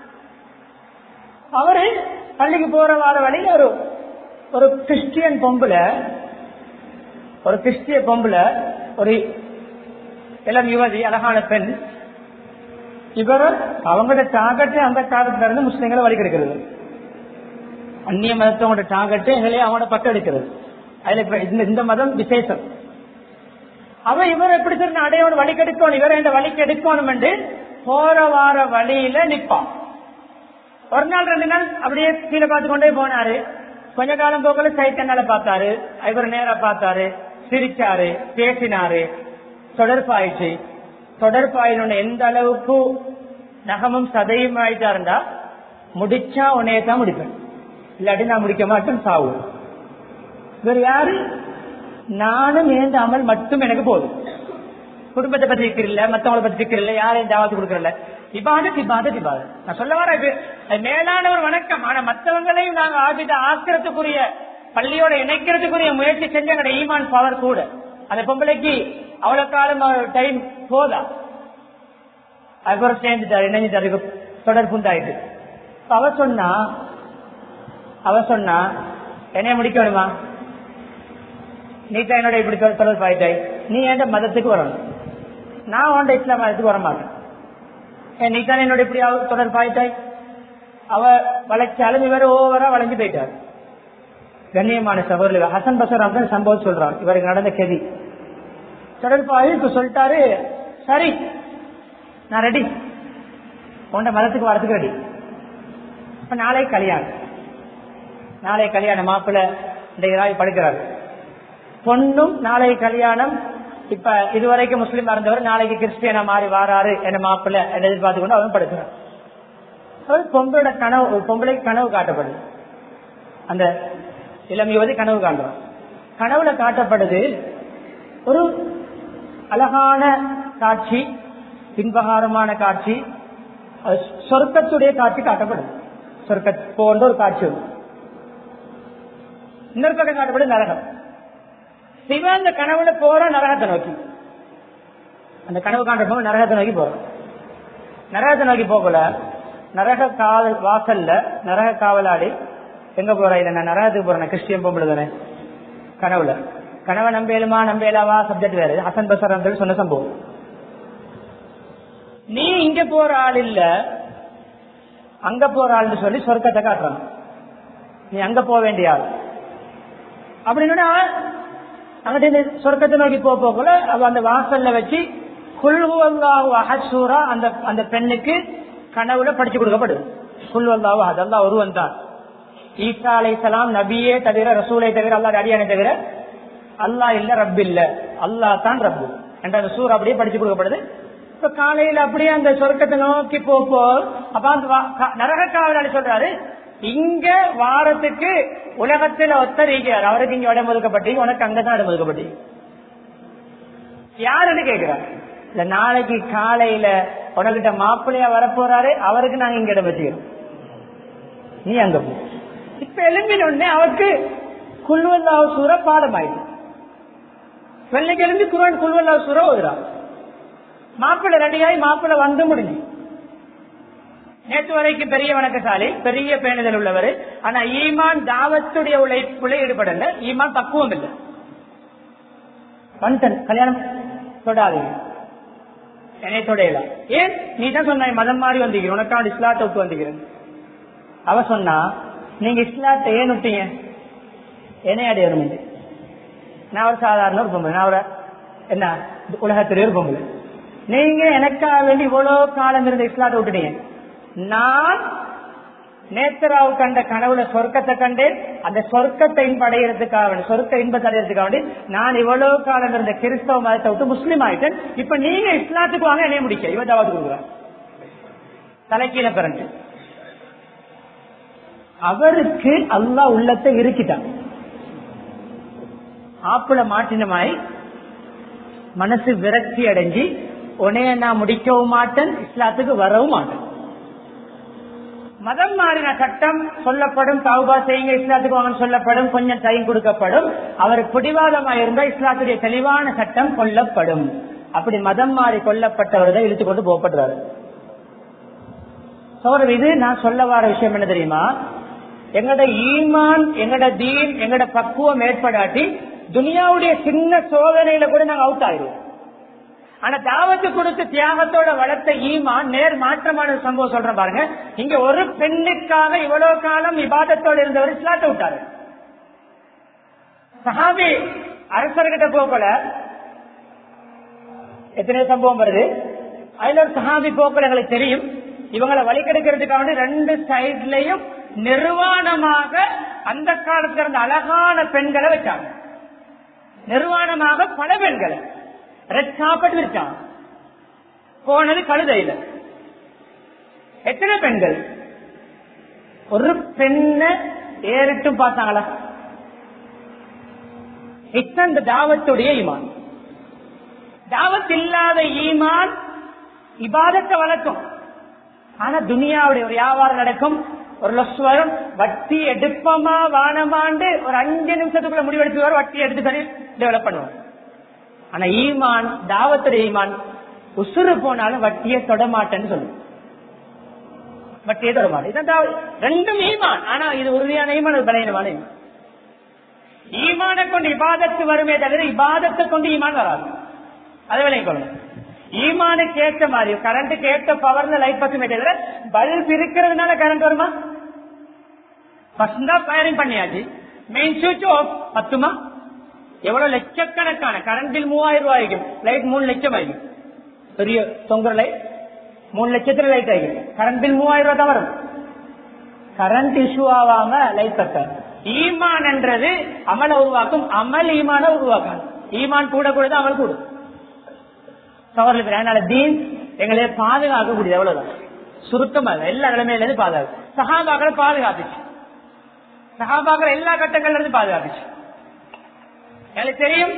Speaker 1: அவரு பள்ளிக்கு போற வார வழியில ஒரு ஒரு கிறிஸ்டியன் பொம்புல ஒரு கிறிஸ்டிய பொம்புல ஒரு இளம் யுவதி அழகான பெண் இவர் அவங்களோட டாகட்டு அந்த காலத்துல இருந்து முஸ்லிம்களை வழி கெடுக்கிறது அந்நிய மதத்தவங்களோட டாகட்டு எங்களே அவங்களோட பக்கம் எடுக்கிறது அதுல இப்ப இந்த இந்த மதம் விசேஷம் அவ இவர் எப்படி சொல்லி அடையோட வழி கெடுக்கணும் இவரை இந்த வழி கெடுக்கணும் என்று போற வார வழியில நிப்பான் ஒரு நாள் ரெண்டு நாள் அப்படியே கீழே பார்த்து கொண்டே போனாரு கொஞ்ச காலம் போகல சைத்தனால பார்த்தாரு இவர் நேரா பார்த்தாரு சிரிச்சாரு பேசினாரு தொடர்பாயிடுச்சு தொடர்பாயின எந்த அளவுக்கு நகமும் சதையும் ஆயிட்டா இருந்தா முடிச்சா உன்னைய தான் முடிப்பேன் இல்லாட்டி நான் முடிக்க மாட்டேன் சாவு இவர் யாரு நானும் ஏந்த அமல் மட்டும் எனக்கு போதும் குடும்பத்தை பத்தி இருக்கிற மத்தவங்களை பத்தி இருக்கிற யாரையும் தாவத்து கொடுக்கறல இபாதத் இபாதத் இபாதத் நான் சொல்ல வர இது அது மேலான ஒரு வணக்கம் ஆனா மத்தவங்களையும் நாங்க ஆபித ஆக்கிறதுக்குரிய பள்ளியோட இணைக்கிறதுக்குரிய முயற்சி செஞ்சு எங்களோட ஈமான் பவர் கூட அந்த பொம்பளைக்கு அவ்வளவு காலம் டைம் போதா அதுக்கப்புறம் சேர்ந்துட்டாரு இணைஞ்சிட்டாரு இப்ப தொடர் புண்டாயிட்டு இப்ப அவ சொன்னா அவ சொன்னா என்னைய முடிக்க வேணுமா நீ தான் என்னோட இப்படி தொ- தொடர்பு ஆயிட்டாய் நீ என் மதத்துக்கு வரணும் நான் உண்ட இஸ்லாம் மதத்துக்கு வர மாட்டேன் ஏன் நீ தான் என்னோட இப்படி அவ- தொடர்பு ஆயிட்டாய் அவ வளைச்சாலும் இவர் ஓவரா வளைஞ்சு போயிட்டார் கண்ணியமான சகோதரர் ஹசன் பசர் அப்படின்னு சம்பவம் சொல்றான் இவருக்கு நடந்த கெதி தொடர்பு ஆகி இப்ப சொல்லிட்டாரு சரி நான் ரெடி உண்ட மதத்துக்கு வரதுக்கு ரெடி இப்ப நாளை கல்யாணம் நாளை கல்யாணம் மாப்பிள்ள இந்த இதாய் படுக்கிறாரு பொண்ணும் நாளை கல்யாணம் இப்ப இதுவரைக்கும் முஸ்லீம் இருந்தவர் நாளைக்கு கிறிஸ்டியனா மாறி வாராரு என்ன மாப்பிள்ள என்ன எதிர்பார்த்து கொண்டு அவன் படுக்கிறான் அவர் பொம்பளோட கனவு பொம்பளைக்கு கனவு காட்டப்படுது அந்த இளம் யுவதி கனவு காண்றான் கனவுல காட்டப்படுது ஒரு அழகான காட்சி பின்பகாரமான காட்சி அது சொர்க்கத்துடைய காட்சி காட்டப்படுது சொர்க்க போன்ற ஒரு காட்சி உண்டு. இன்னொரு பக்கம் காட்டப்படுது நரகம் சிவன் அந்த கனவுல போற நரகத்தை நோக்கி அந்த கனவு காண்ற நரகத்தை நோக்கி போறோம் நரகத்தை நோக்கி போகல நரக காவல் வாசல்ல நரக காவலாடி எங்க போற இதை நான் நரகத்துக்கு போறேன் கிறிஸ்டியன் பொம்பளை தானே கனவுல கனவை நம்பேலுமா நம்பேலாவா சப்ஜெக்ட் வேறு ஹசன் பசர் சொன்ன சம்பவம் நீ இங்க போற ஆள் இல்ல அங்க போற ஆள்னு சொல்லி சொர்க்கத்தை காட்டுறான் நீ அங்க போக வேண்டிய ஆள் அப்படின்னா அங்கிட்ட சொர்க்கத்தை நோக்கி போக போகல அவ அந்த வாசல்ல வச்சு குல்வல்லாஹு அஹசூரா அந்த அந்த பெண்ணுக்கு கனவுல படிச்சு கொடுக்கப்படுது குல்வல்லாஹு அதெல்லாம் ஒருவன் தான் ஈசா அலை சலாம் நபியே தவிர ரசூலை தவிர அல்லாஹ் அடியானை தவிர அல்லாஹ் இல்ல ரப் இல்ல அல்லாஹ் தான் ரப்பு என்ற அந்த சூர் அப்படியே படிச்சு கொடுக்கப்படுது இப்ப காலையில அப்படியே அந்த சொர்க்கத்தை நோக்கி போ அப்ப அந்த நரக காவலாளி சொல்றாரு இங்க வாரத்துக்கு உலகத்துல ஒத்தரிக்கிறார் அவருக்கு இங்க இடம் ஒதுக்கப்பட்டு உனக்கு அங்கதான் இடம் ஒதுக்கப்பட்டு யாருன்னு கேக்குறாரு இல்ல நாளைக்கு காலையில உனக்கிட்ட மாப்பிள்ளையா வரப்போறாரு அவருக்கு நாங்க இங்க இடம் வச்சுக்கிறோம் நீ அங்க போ இப்ப எழும்பின உடனே அவருக்கு குல்வல்லாவ சூற பாடம் ஆயிடுச்சு வெள்ளைக்கு எழும்பி குருவன் குல்வல்லாவ சூற ஓதுறான் மாப்பிள்ளை ரெடியாகி மாப்பிள்ளை வந்து முடிஞ்சு நேற்று வரைக்கும் பெரிய வணக்கசாலி பெரிய பேணுதல் உள்ளவர் ஆனா ஈமான் தாவத்துடைய உழைப்புல ஈடுபடல ஈமான் பக்குவம் இல்லை வந்துட்டேன் கல்யாணம் தொடாதீங்க என்னை தொடையல ஏன் நீ தான் சொன்ன மதம் மாறி வந்தீங்க உனக்கான இஸ்லாத்தை விட்டு வந்துக்கிறேன் அவ சொன்னா நீங்க இஸ்லாத்தை ஏன் விட்டீங்க என்னை அடையணும் நான் ஒரு சாதாரண ஒரு பொம்பளை நான் ஒரு என்ன உலகத்திலே ஒரு பொம்பளை நீங்க எனக்காக வேண்டி இவ்வளவு காலம் இருந்த இஸ்லாத்தை விட்டுட்டீங்க நான் நேத்தராவு கண்ட கனவுல சொர்க்கத்தை கண்டேன் அந்த சொர்க்கத்தை இன்படைகிறதுக்காக வேண்டி சொர்க்க இன்பத்தை அடைகிறதுக்காக வேண்டி நான் இவ்வளவு காலம் இருந்த கிறிஸ்தவ மதத்தை விட்டு முஸ்லீம் ஆயிட்டேன் இப்ப நீங்க இஸ்லாத்துக்கு வாங்க என்னைய முடிக்க இவ ஜவாது கொடுக்குறேன் தலைக்கீழ பிறந்து அவருக்கு அல்லா உள்ளத்தை இருக்கிட்டான் ஆப்பிள மாட்டினமாய் மனசு விரக்தி அடைஞ்சி உனைய நான் முடிக்கவும் மாட்டேன் இஸ்லாத்துக்கு வரவும் மாட்டேன் மதம் மாறின சட்டம் சொல்லப்படும் தௌபா செய்யுங்க இஸ்லாத்துக்கு வாங்க சொல்லப்படும் கொஞ்சம் டைம் கொடுக்கப்படும் அவர் பிடிவாதமா இருந்தா இஸ்லாத்துடைய தெளிவான சட்டம் கொல்லப்படும் அப்படி மதம் மாறி கொல்லப்பட்டவர் தான் இழுத்து கொண்டு போகப்படுறாரு சோழர் இது நான் சொல்ல வர விஷயம் என்ன தெரியுமா எங்கட ஈமான் எங்கட தீன் எங்கட பக்குவம் ஏற்படாட்டி துனியாவுடைய சின்ன சோதனையில கூட நாங்க அவுட் ஆயிடுவோம் ஆனா தாவத்து கொடுத்து தியாகத்தோட வளர்த்த ஈமான் நேர் மாற்றமான சம்பவம் சொல்றேன் பாருங்க இங்க ஒரு பெண்ணுக்காக இவ்வளவு காலம் விவாதத்தோடு இருந்தவர் இஸ்லாத்தை விட்டாரு சஹாபி அரசர்கிட்ட போகல எத்தனை சம்பவம் வருது அதுல ஒரு சஹாபி போக்கல எங்களுக்கு தெரியும் இவங்களை வழி கெடுக்கிறதுக்காக ரெண்டு சைட்லயும் நிர்வாணமாக அந்த காலத்துல இருந்த அழகான பெண்களை வச்சாங்க நிர்வாணமாக பல பெண்களை ரெட் காப்பட் விரிச்சான் போனது கழுதையில எத்தனை பெண்கள் ஒரு பெண்ணை ஏறிட்டும் பார்த்தாங்களா இந்த தாவத்துடைய ஈமான் தாவத் இல்லாத ஈமான் இபாதத்தை வளர்க்கும் ஆனா துனியாவுடைய ஒரு வியாபாரம் நடக்கும் ஒரு லொஸ் வரும் வட்டி எடுப்பமா வானமாண்டு ஒரு அஞ்சு நிமிஷத்துக்குள்ள முடிவெடுத்து வரும் வட்டி எடுத்து சரி டெவலப் பண்ணுவோம் ஆனா ஈமான் தாவத்துடைய ஈமான் உசுறு போனாலும் வட்டியை தொட மாட்டேன்னு சொல்லும் வட்டியை தொட மாட்டேன் ரெண்டும் ஈமான் ஆனா இது உறுதியான ஈமான் அது பலகீனமான ஈமான் ஈமானை கொண்டு இபாதத்து வருமே தவிர இபாதத்தை கொண்டு ஈமான் வராது அதை விலைக்கு கொள்ளணும் ஈமானுக்கு ஏற்ற மாதிரி கரண்ட்டுக்கு ஏற்ற பவர்ல லைட் பத்துமே தவிர பல்ப் இருக்கிறதுனால கரண்ட் வருமா ஃபர்ஸ்ட் தான் ஃபயரிங் பண்ணியாச்சு மெயின் சுவிட்ச் ஆஃப் பத்துமா எவ்வளவு லட்சக்கணக்கான கரண்ட் பில் மூவாயிரம் ரூபாய் ஆகும் லைட் மூணு லட்சம் ஆகும் பெரிய தொங்குற லைட் மூணு லட்சத்துல லைட் ஆகும் கரண்ட் பில் மூவாயிரம் ரூபாய் தான் வரும் கரண்ட் இஷ்யூ ஆகாம லைட் பத்த ஈமான் என்றது அமல உருவாக்கும் அமல் ஈமான உருவாக்கும் ஈமான் கூட கூட தான் அமல் கூடும் சவரில் அதனால தீன் எங்களை பாதுகாக்கக்கூடியது எவ்வளவுதான் சுருக்கமாக எல்லா நிலைமையில இருந்து பாதுகாப்பு சகாபாக்களை பாதுகாத்துச்சு சகாபாக்கள் எல்லா கட்டங்கள்ல இருந்து பாதுகாத்துச்சு எனக்கு தெரியும்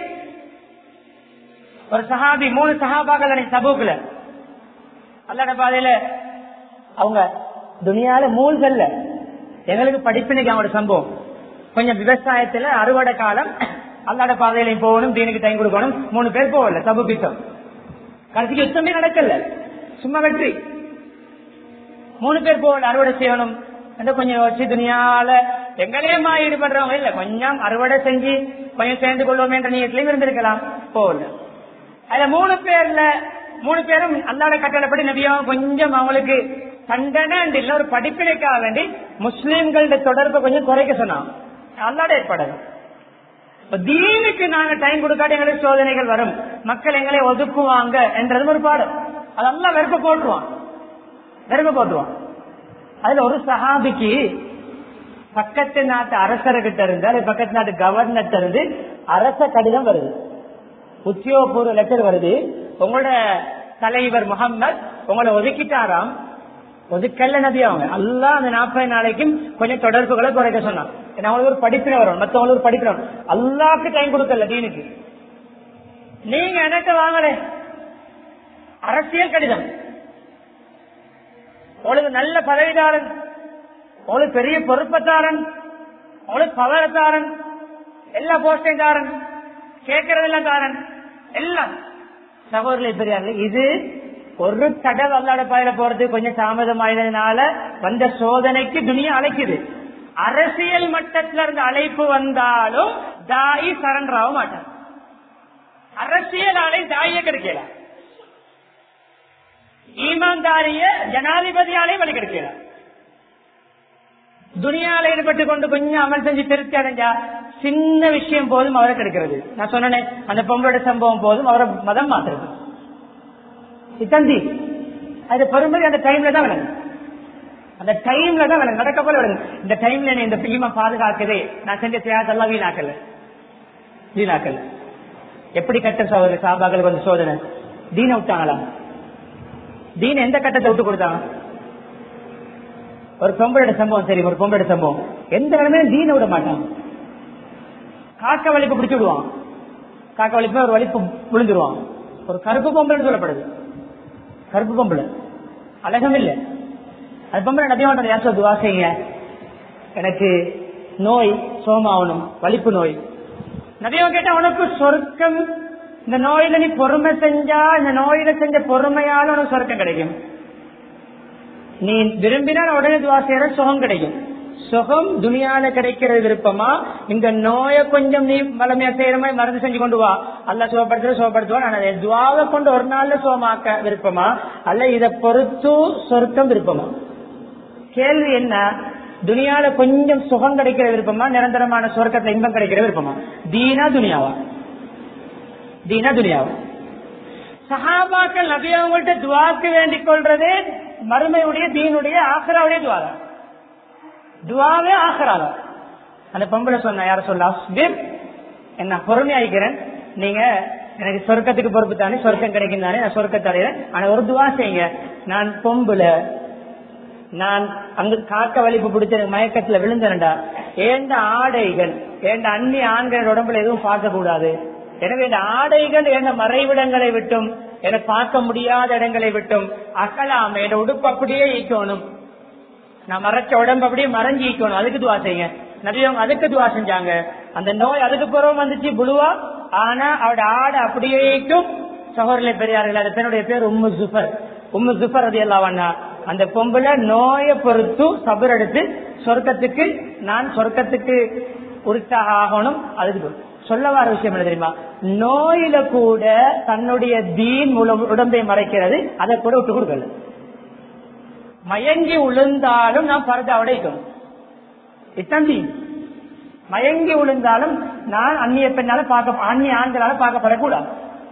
Speaker 1: ஒரு சஹாபி மூணு சஹாபாக்கள் அன்னைக்கு சபூக்குல அல்லாட பாதையில அவங்க துணியால மூழ்கல்ல எங்களுக்கு படிப்பினைக்கு அவங்களோட சம்பவம் கொஞ்சம் விவசாயத்துல அறுவடை காலம் அல்லாட பாதையிலையும் போகணும் தீனுக்கு டைம் கொடுக்கணும் மூணு பேர் போகல சபு பித்தம் கடைசிக்கு யுத்தமே நடக்கல சும்மா வெற்றி மூணு பேர் போகல அறுவடை செய்யணும் கொஞ்சம் வச்சு துணியால எங்களையுமா ஈடுபடுறவங்க இல்ல கொஞ்சம் அறுவடை செஞ்சு கொஞ்சம் சேர்ந்து கொள்வோம் என்ற நீயத்திலையும் இருந்திருக்கலாம் போகல அதுல மூணு பேர்ல மூணு பேரும் அல்லாட கட்டளைப்படி நபியாவும் கொஞ்சம் அவங்களுக்கு தண்டனை இல்ல ஒரு படிப்பினைக்காக வேண்டி முஸ்லிம்களோட தொடர்பை கொஞ்சம் குறைக்க சொன்னான் அல்லாட ஏற்பாடு தீனுக்கு நாங்க டைம் கொடுக்காட்டி எங்களுக்கு சோதனைகள் வரும் மக்கள் எங்களை ஒதுக்குவாங்க என்றது ஒரு பாடம் அதெல்லாம் வெறுப்ப போட்டுருவான் வெறுப்ப போட்டுருவான் அதுல ஒரு சஹாபிக்கு பக்கத்து நாட்டு அரசர்கிட்ட இருந்து அல்லது பக்கத்து நாட்டு கவர்னர் இருந்து அரச கடிதம் வருது உத்தியோகபூர்வ லெட்டர் வருது உங்களோட தலைவர் முகம்மது உங்களை ஒதுக்கிட்டாராம் ஒதுக்கல்ல நபி அவங்க அல்லா அந்த நாற்பது நாளைக்கும் கொஞ்சம் தொடர்புகளை குறைக்க சொன்னான் ஏன்னா அவங்களுக்கு ஒரு படிப்பின வரும் மத்தவங்களுக்கு ஒரு படிப்பின வரும் அல்லாக்கு டைம் கொடுக்கல தீனுக்கு நீங்க எனக்கு வாங்கலே அரசியல் கடிதம் உங்களுக்கு நல்ல பதவிதாரன் உங்களுக்கு பெரிய பொறுப்பத்தாரன் உங்களுக்கு பவரத்தாரன் எல்லா போஸ்டையும் தாரன் கேட்கறதெல்லாம் தாரன் எல்லாம் சகோதரர்களை பெரியார்கள் இது ஒரு தடவை அல்லாட பயில போறது கொஞ்சம் தாமதமாயதுனால வந்த சோதனைக்கு துணியா அழைக்குது அரசியல் மட்டத்துல இருந்து அழைப்பு வந்தாலும் தாயி சரண்டர் ஆக மாட்டான் அரசியல் ஆலை தாயே கிடைக்கல ஈமான்தாரிய ஜனாதிபதியாலே வழி கிடைக்கல துணியால ஈடுபட்டு கொண்டு கொஞ்சம் அமல் செஞ்சு திருப்தி அடைஞ்சா சின்ன விஷயம் போதும் அவரை கிடைக்கிறது நான் சொன்னேன் அந்த பொங்கலோட சம்பவம் போதும் அவரை மதம் மாத்துறது இத்தந்தி அது பெரும்படி அந்த டைம்ல தான் விளங்கும் அந்த டைம்ல தான் விளங்கும் நடக்க போல விளங்கும் இந்த டைம்ல என்ன இந்த பீமா பாதுகாக்குதே நான் செஞ்ச தியாகத்தெல்லாம் வீணாக்கல வீணாக்கல எப்படி கட்ட சோதனை சாபாக்களுக்கு வந்து சோதனை தீன விட்டாங்களா தீன எந்த கட்டத்தை விட்டு கொடுத்தாங்க ஒரு பொம்பளோட சம்பவம் சரி ஒரு பொம்பளோட சம்பவம் எந்த இடமே தீன விட மாட்டான் காக்க வலிப்பு பிடிச்சு விடுவான் காக்க வலிப்பு ஒரு வலிப்பு விழுந்துருவான் ஒரு கருப்பு பொம்பளை சொல்லப்படுது கருப்பு பொம்பளை அழகம் இல்லை அது பொம்பளை நபியாண்ட யாசோ துவா செய்யுங்க எனக்கு நோய் சோமாவணும் வலிப்பு நோய் நபியம் கேட்டா உனக்கு சொர்க்கம் இந்த நோயில நீ பொறுமை செஞ்சா இந்த நோயில செஞ்ச பொறுமையால உனக்கு சொர்க்கம் கிடைக்கும் நீ விரும்பினால் உடனே துவா செய்யற சுகம் கிடைக்கும் சுகம் துணியால கிடைக்கிறது விருப்பமா இந்த நோயை கொஞ்சம் நீ வளமையா செய்யற மாதிரி மருந்து செஞ்சு கொண்டு வா அல்ல சுகப்படுத்த சுகப்படுத்துவா நான் துவாவை கொண்டு ஒரு நாள்ல சுகமாக்க விருப்பமா அல்ல இதை பொறுத்து சொர்க்கம் விருப்பமா கேள்வி என்ன துணியால கொஞ்சம் சுகம் கிடைக்கிற விருப்பமா நிரந்தரமான சொர்க்கத்துல இன்பம் கிடைக்கிற விருப்பமா தீனா துனியாவா தீனா துனியாவா சஹாபாக்கள் நபி அவங்கள்ட்ட துவாக்கு வேண்டிக் கொள்றதே மறுமையுடைய தீனுடைய ஆசராவுடைய துவாதான் துவாவே ஆசராதான் அந்த பொம்பளை சொன்ன யார சொல்ல என்ன பொறுமையாயிக்கிறேன் நீங்க எனக்கு சொர்க்கத்துக்கு பொறுப்பு தானே சொர்க்கம் கிடைக்கும் தானே நான் சொர்க்கத்தை அடைகிறேன் ஆனா ஒரு துவா செய்யுங்க நான் பொம்புல நான் அங்கு காக்க வலிப்பு பிடிச்ச மயக்கத்துல விழுந்தேன்டா ஏண்ட ஆடைகள் ஏண்ட அந்நிய ஆண்கள் உடம்புல எதுவும் பார்க்க கூடாது எனவே இந்த ஆடைகள் என்ற மறைவிடங்களை விட்டும் என பார்க்க முடியாத இடங்களை விட்டும் அகலாம் என் உடுப்பு அப்படியே ஈக்கணும் நான் மறைச்ச உடம்பு அப்படியே மறைஞ்சு ஈக்கணும் அதுக்கு துவா செய்யுங்க நபியவங்க அதுக்கு துவா செஞ்சாங்க அந்த நோய் அதுக்கு பிறகு வந்துச்சு புழுவா ஆனா அவட ஆடை அப்படியே ஈக்கும் சகோதரர்களை பெரியார்கள் அந்த பெண்ணுடைய பேர் உம்மு சுஃபர் உம்மு சுஃபர் அது எல்லாம் அந்த பொம்பளை நோயை பொறுத்து சபர் எடுத்து சொர்க்கத்துக்கு நான் சொர்க்கத்துக்கு உரித்தாக ஆகணும் அதுக்கு சொல்ல வர விஷயம் என்ன தெரியுமா நோயில கூட தன்னுடைய தீன் உடம்பை மறைக்கிறது அதை கூட விட்டு கொடுக்கல மயங்கி உளுந்தாலும் நான் பரத அடைக்கணும் இத்தந்தி மயங்கி விழுந்தாலும் நான் அந்நிய பெண்ணால பார்க்க அந்நிய ஆண்களால பார்க்கப்படக்கூடாது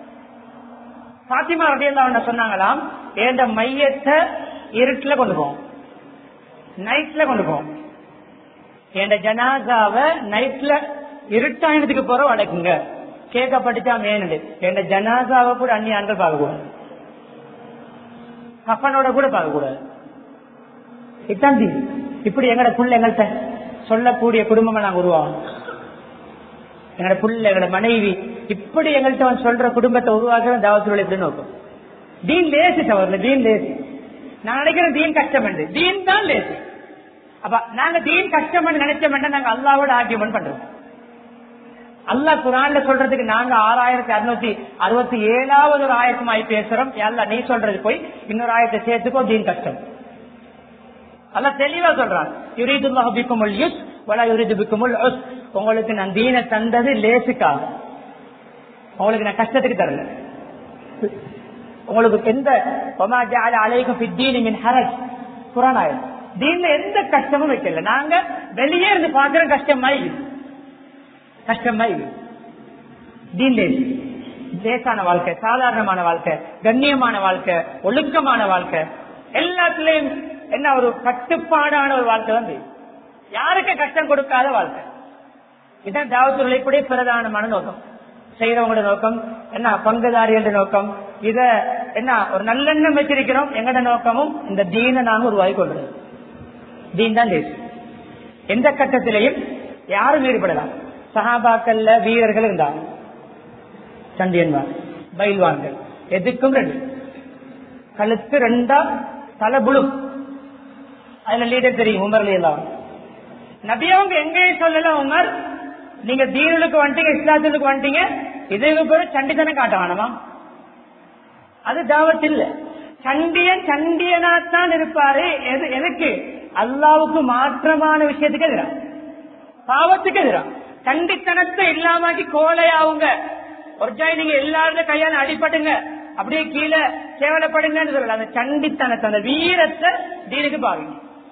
Speaker 1: பாத்திமா ரபியல்லா சொன்னாங்களாம் ஏண்ட மையத்தை இருட்டுல கொண்டு போவோம் நைட்ல கொண்டு போவோம் என் ஜனாசாவை நைட்ல இருட்டாயினத்துக்கு போற அடக்குங்க கேட்கப்பட்டுச்சா மேனு என் ஜனாசாவை கூட அந்நிய ஆண்கள் பார்க்க கூடாது கப்பனோட கூட பார்க்க கூடாது இத்தான் தீ இப்படி எங்கட புள்ள எங்கள்கிட்ட சொல்லக்கூடிய குடும்பமா நாங்க உருவாகணும் எங்களோட புள்ள எங்களோட மனைவி இப்படி எங்கள்கிட்ட அவன் சொல்ற குடும்பத்தை உருவாக்குற தாவத்துல எப்படி நோக்கம் தீன் லேசி தவறுல தீன் லேசி நான் நினைக்கிறேன் தீன் கஷ்டம் என்று தீன் தான் லேசி அப்ப நாங்க தீன் கஷ்டம் நினைச்சோம் நாங்க அல்லாவோட ஆர்கியூமெண்ட் பண்றோம் அல்லா குரான்ல சொல்றதுக்கு நாங்க ஆறாயிரத்தி அறுநூத்தி அறுபத்தி ஏழாவது ஒரு ஆயிரமாய் பேசுறோம் அல்ல நீ சொல்றது போய் இன்னொரு ஆயிரத்தை சேர்த்துக்கோ தீன் கஷ்டம் அல்ல தெளிவா சொல்றான் யுரீதுல்லாஹு பிக்கும் யுஸ் வலா யுரிது பிக்குமுல் உஸ் உங்களுக்கு நான் தீன தந்தது லேசுக்காக உங்களுக்கு நான் கஷ்டத்துக்கு தரல உங்களுக்கு எந்த ஒமா ஜஅல அலைக்கும் ஃபித்தீனி மின் ஹரஜ் குர்ஆன் ஆயத் தீன்ல எந்த கஷ்டமும் வைக்கல நாங்க வெளியே இருந்து பாக்குற கஷ்டமாய் கஷ்டமாய் தீன் லேசு லேசான வாழ்க்கை சாதாரணமான வாழ்க்கை கண்ணியமான வாழ்க்கை ஒழுக்கமான வாழ்க்கை எல்லாத்துலயும் என்ன ஒரு கட்டுப்பாடான ஒரு வாழ்க்கை வந்து யாருக்கு கஷ்டம் கொடுக்காத வாழ்க்கை இதான் தாவத்துள்ள இப்படி பிரதானமான நோக்கம் செய்யறவங்களோட நோக்கம் என்ன பங்குதாரிகளோட நோக்கம் இத என்ன ஒரு நல்லெண்ணம் வச்சிருக்கிறோம் எங்கட நோக்கமும் இந்த தீனை நாங்க உருவாகி கொள்றது தீன் தான் தேசம் எந்த கட்டத்திலையும் யாரும் ஈடுபடலாம் சஹாபாக்கள்ல வீரர்கள் இருந்தாங்க சண்டியன்மார் பயில்வான்கள் எதுக்கும் ரெண்டு கழுத்து ரெண்டா தலை புழு அதுல லீடர் தெரியும் உமர்ல எல்லாம் நபியவங்க எங்கேயும் சொல்லல உமர் நீங்க தீனுக்கு வந்துட்டீங்க இஸ்லாத்துக்கு வந்துட்டீங்க இதுக்கு பேரு சண்டித்தனம் காட்ட வேணாமா அது தாவத் இல்ல சண்டியன் சண்டியனாத்தான் இருப்பாரு எது எதுக்கு அல்லாவுக்கு மாற்றமான விஷயத்துக்கு எதிரா பாவத்துக்கு எதிரா சண்டித்தனத்தை இல்லாமக்கி கோழையாவுங்க ஒரு ஜாய் நீங்க எல்லாரும் கையால அடிபடுங்க அப்படியே கீழே கேவலப்படுங்கன்னு சொல்லல அந்த சண்டித்தனத்தை அந்த வீரத்தை தீனுக்கு பாருங்க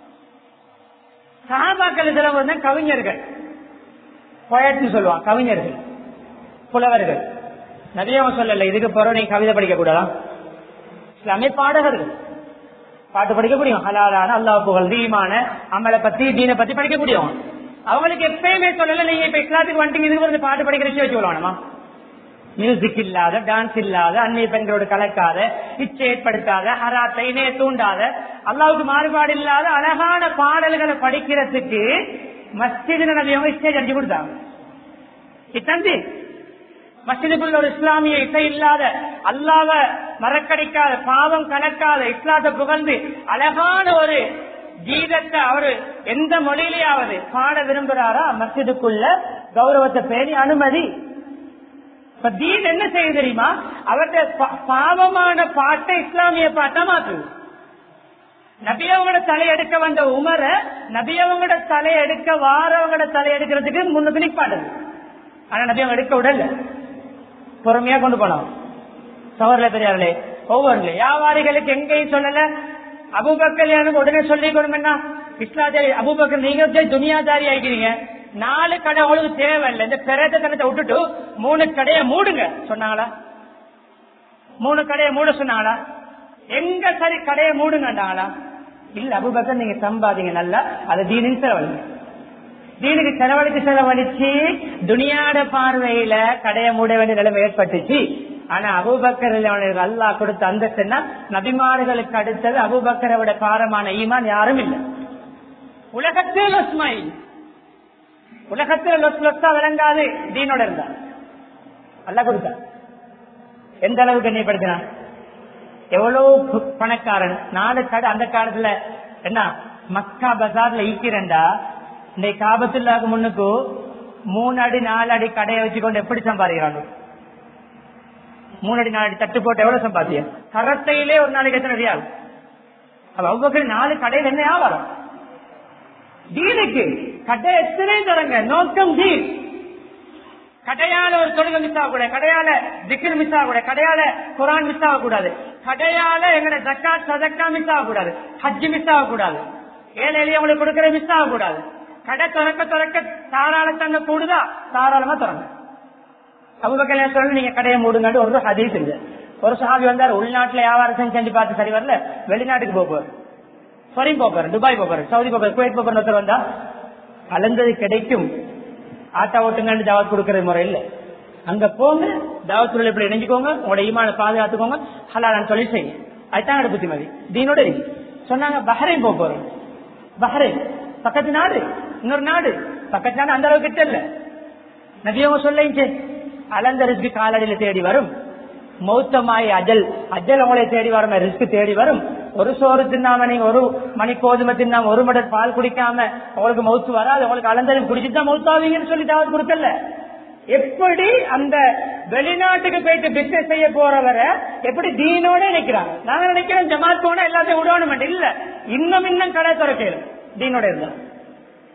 Speaker 1: சகாபாக்கள் இதுல வந்து கவிஞர்கள் பொயட்னு சொல்லுவான் கவிஞர்கள் புலவர்கள் நதியவன் சொல்லல இதுக்கு பிறகு நீங்க கவிதை படிக்க கூடாதா இஸ்லாமிய பாடகர்கள் பாட்டு படிக்க முடியும் ஹலாலான அல்லாஹ் புகழ் தீமான அமலை பத்தி தீனை பத்தி படிக்க முடியும் அவங்களுக்கு எப்பயுமே சொல்லல நீங்க இப்ப இஸ்லாத்துக்கு வந்துட்டீங்க இதுக்கு வந்து பாட்டு படிக்கிற விஷயம் வச்சு விடுவானமா மியூசிக் இல்லாத டான்ஸ் இல்லாத அந்நிய பெண்களோட கலக்காத இச்சை ஏற்படுத்தாத ஹராத்தை இணைய தூண்டாத அல்லாவுக்கு மாறுபாடு இல்லாத அழகான பாடல்களை படிக்கிறதுக்கு மஸ்ஜித் நபியவங்க ஸ்டேஜ் அடிச்சு கொடுத்தாங்க இத்தந்தி மஸ்ஜிதுக்குள்ள ஒரு இஸ்லாமிய இசை இல்லாத அல்லாவ மறக்கடிக்காத பாவம் கலக்காத இஸ்லாத்தை புகழ்ந்து அழகான ஒரு கீதத்தை அவரு எந்த மொழியிலேயாவது பாட விரும்புறாரா மஸ்ஜிதுக்குள்ள கௌரவத்தை பேணி அனுமதி இப்ப தீன் என்ன செய்ய தெரியுமா அவருடைய பா- பாவமான பாட்டை இஸ்லாமிய பாட்டா மாற்று நபியவங்களோட தலையெடுக்க வந்த உமர நபியவங்களோட தலையெடுக்க வாரவங்களோட தலையெடுக்கிறதுக்கு முன்னுக்கு நிப்பாடுது ஆனா நபியவங்க எடுக்க விடல பொறுமையா கொண்டு போனோம் சவர்ல பெரியார்களே ஒவ்வொரு வியாபாரிகளுக்கு எங்கேயும் சொல்லல அபுபக்கல் உடனே சொல்லி கொடுங்கன்னா இஸ்லாத்தாரி அபுபக்கர் நீங்க வந்து துனியாதாரி ஆகிக்கிறீங்க நாலு கடை உங்களுக்கு தேவையில்லை இந்த பிறந்த தனத்தை விட்டுட்டு மூணு கடையை மூடுங்க சொன்னாங்களா மூணு கடையை மூட சொன்னாங்களா எங்க சரி கடையை மூடுங்கண்டாங்களா இல்ல அபுபக்கர் நீங்க சம்பாதிங்க நல்லா அதை தீனின் செலவழிங்க தீனுக்கு செலவழித்து செலவழிச்சு துனியாட பார்வையில கடையை மூட வேண்டிய நிலைமை ஏற்பட்டுச்சு ஆனா அபுபக்கர் அல்லாஹ் கொடுத்த அந்தஸ்துன்னா நபிமார்களுக்கு அடுத்தது அபுபக்கரை விட பாரமான ஈமான் யாரும் இல்லை உலகத்தில் லொஸ்மாயில் உலகத்தில் லொஸ் லொஸ்தா விளங்காது தீனோட இருந்தா அல்ல கொடுத்தா எந்த அளவுக்கு கண்ணியப்படுத்தினான் எவ்வளவு பு- பணக்காரன் நாலு கடை அந்த காலத்துல என்ன மக்கா பஜார்ல ஈக்கிறண்டா இந்த காபத்துள்ளாக்கு முன்னுக்கு மூணு அடி நாலு அடி கடையை வச்சுக்கொண்டு எப்படி சம்பாதிக்கிறாங்க மூணு அடி நாலு அடி தட்டு போட்டு எவ்வளவு சம்பாதிய கரத்தையிலே ஒரு நாளைக்கு எத்தனை ரியால் அப்ப அவ்வளவு நாலு கடையில் என்ன வியாபாரம் தீனுக்கு கடை எத்தனை தரங்க நோக்கம் தீன் கடையால ஒரு தொழில் மிஸ் ஆகக்கூடாது கடையால திக்கிர் மிஸ் ஆகக்கூடாது கடையால குரான் மிஸ் ஆகக்கூடாது கடையால எங்கட ஜக்காத் சதக்கா மிஸ் ஆகக்கூடாது ஹஜ் மிஸ் ஆகக்கூடாது ஏழை எளியவங்களுக்கு கொடுக்கற மிஸ் ஆகக்கூடாது கடை திறக்க திறக்க தாராள தங்க கூடுதா தாராளமா திறங்க அபுபக்கர் சொல்லி நீங்க கடையை மூடுங்கன்னு ஒரு ஹதீஸ் இருக்கு ஒரு சாமி வந்தார் உள்நாட்டுல வியாபாரம் செஞ்சு செஞ்சு பார்த்து சரி வரல வெளிநாட்டுக்கு போப்பாரு ஃபாரின் போப்பாரு துபாய் போப்பாரு சவுதி போப்பாரு குவைத் போப்பாரு ஒருத்தர் வந்தா கலந்தது கிடைக்கும் ஆட்டா ஓட்டுங்கன்னு தாவத் கொடுக்கற முறை இல்ல அங்க போங்க தாவத்துள்ள இப்படி இணைஞ்சுக்கோங்க உங்களோட ஈமான பாதுகாத்துக்கோங்க ஹலாலான தொழில் செய்யுங்க அதுதான் எங்க புத்திமதி தீனோட இருக்கு சொன்னாங்க பஹ்ரைன் போக போறோம் பஹ்ரைன் பக்கத்து நாடு இன்னொரு நாடு பக்கத்து நாடு அந்த அளவுக்கு கிட்ட இல்ல நபியவங்க சொல்லிச்சு அலந்த ரிஸ்க் காலடியில தேடி வரும் மௌத்தமாய் அஜல் அஜல் உங்களை தேடி வரும் ரிஸ்க் தேடி வரும் ஒரு சோறு தின்னாம நீங்க ஒரு மணி கோதுமை தின்னாம ஒரு மடல் பால் குடிக்காம உங்களுக்கு மவுத்து வராது உங்களுக்கு அலந்தரில் குடிச்சுட்டு தான் மவுத்தாவீங்கன்னு சொல்லி தாவது கொடுக்கல எப்படி அந்த வெளிநாட்டுக்கு போயிட்டு பிசினஸ் செய்ய போறவரை எப்படி தீனோட நினைக்கிறாங்க நாங்க நினைக்கிறோம் ஜமாத் போனா எல்லாத்தையும் விடணும் இல்ல இன்னும் இன்னும் கடை திறக்கணும் தீனோட இருந்தா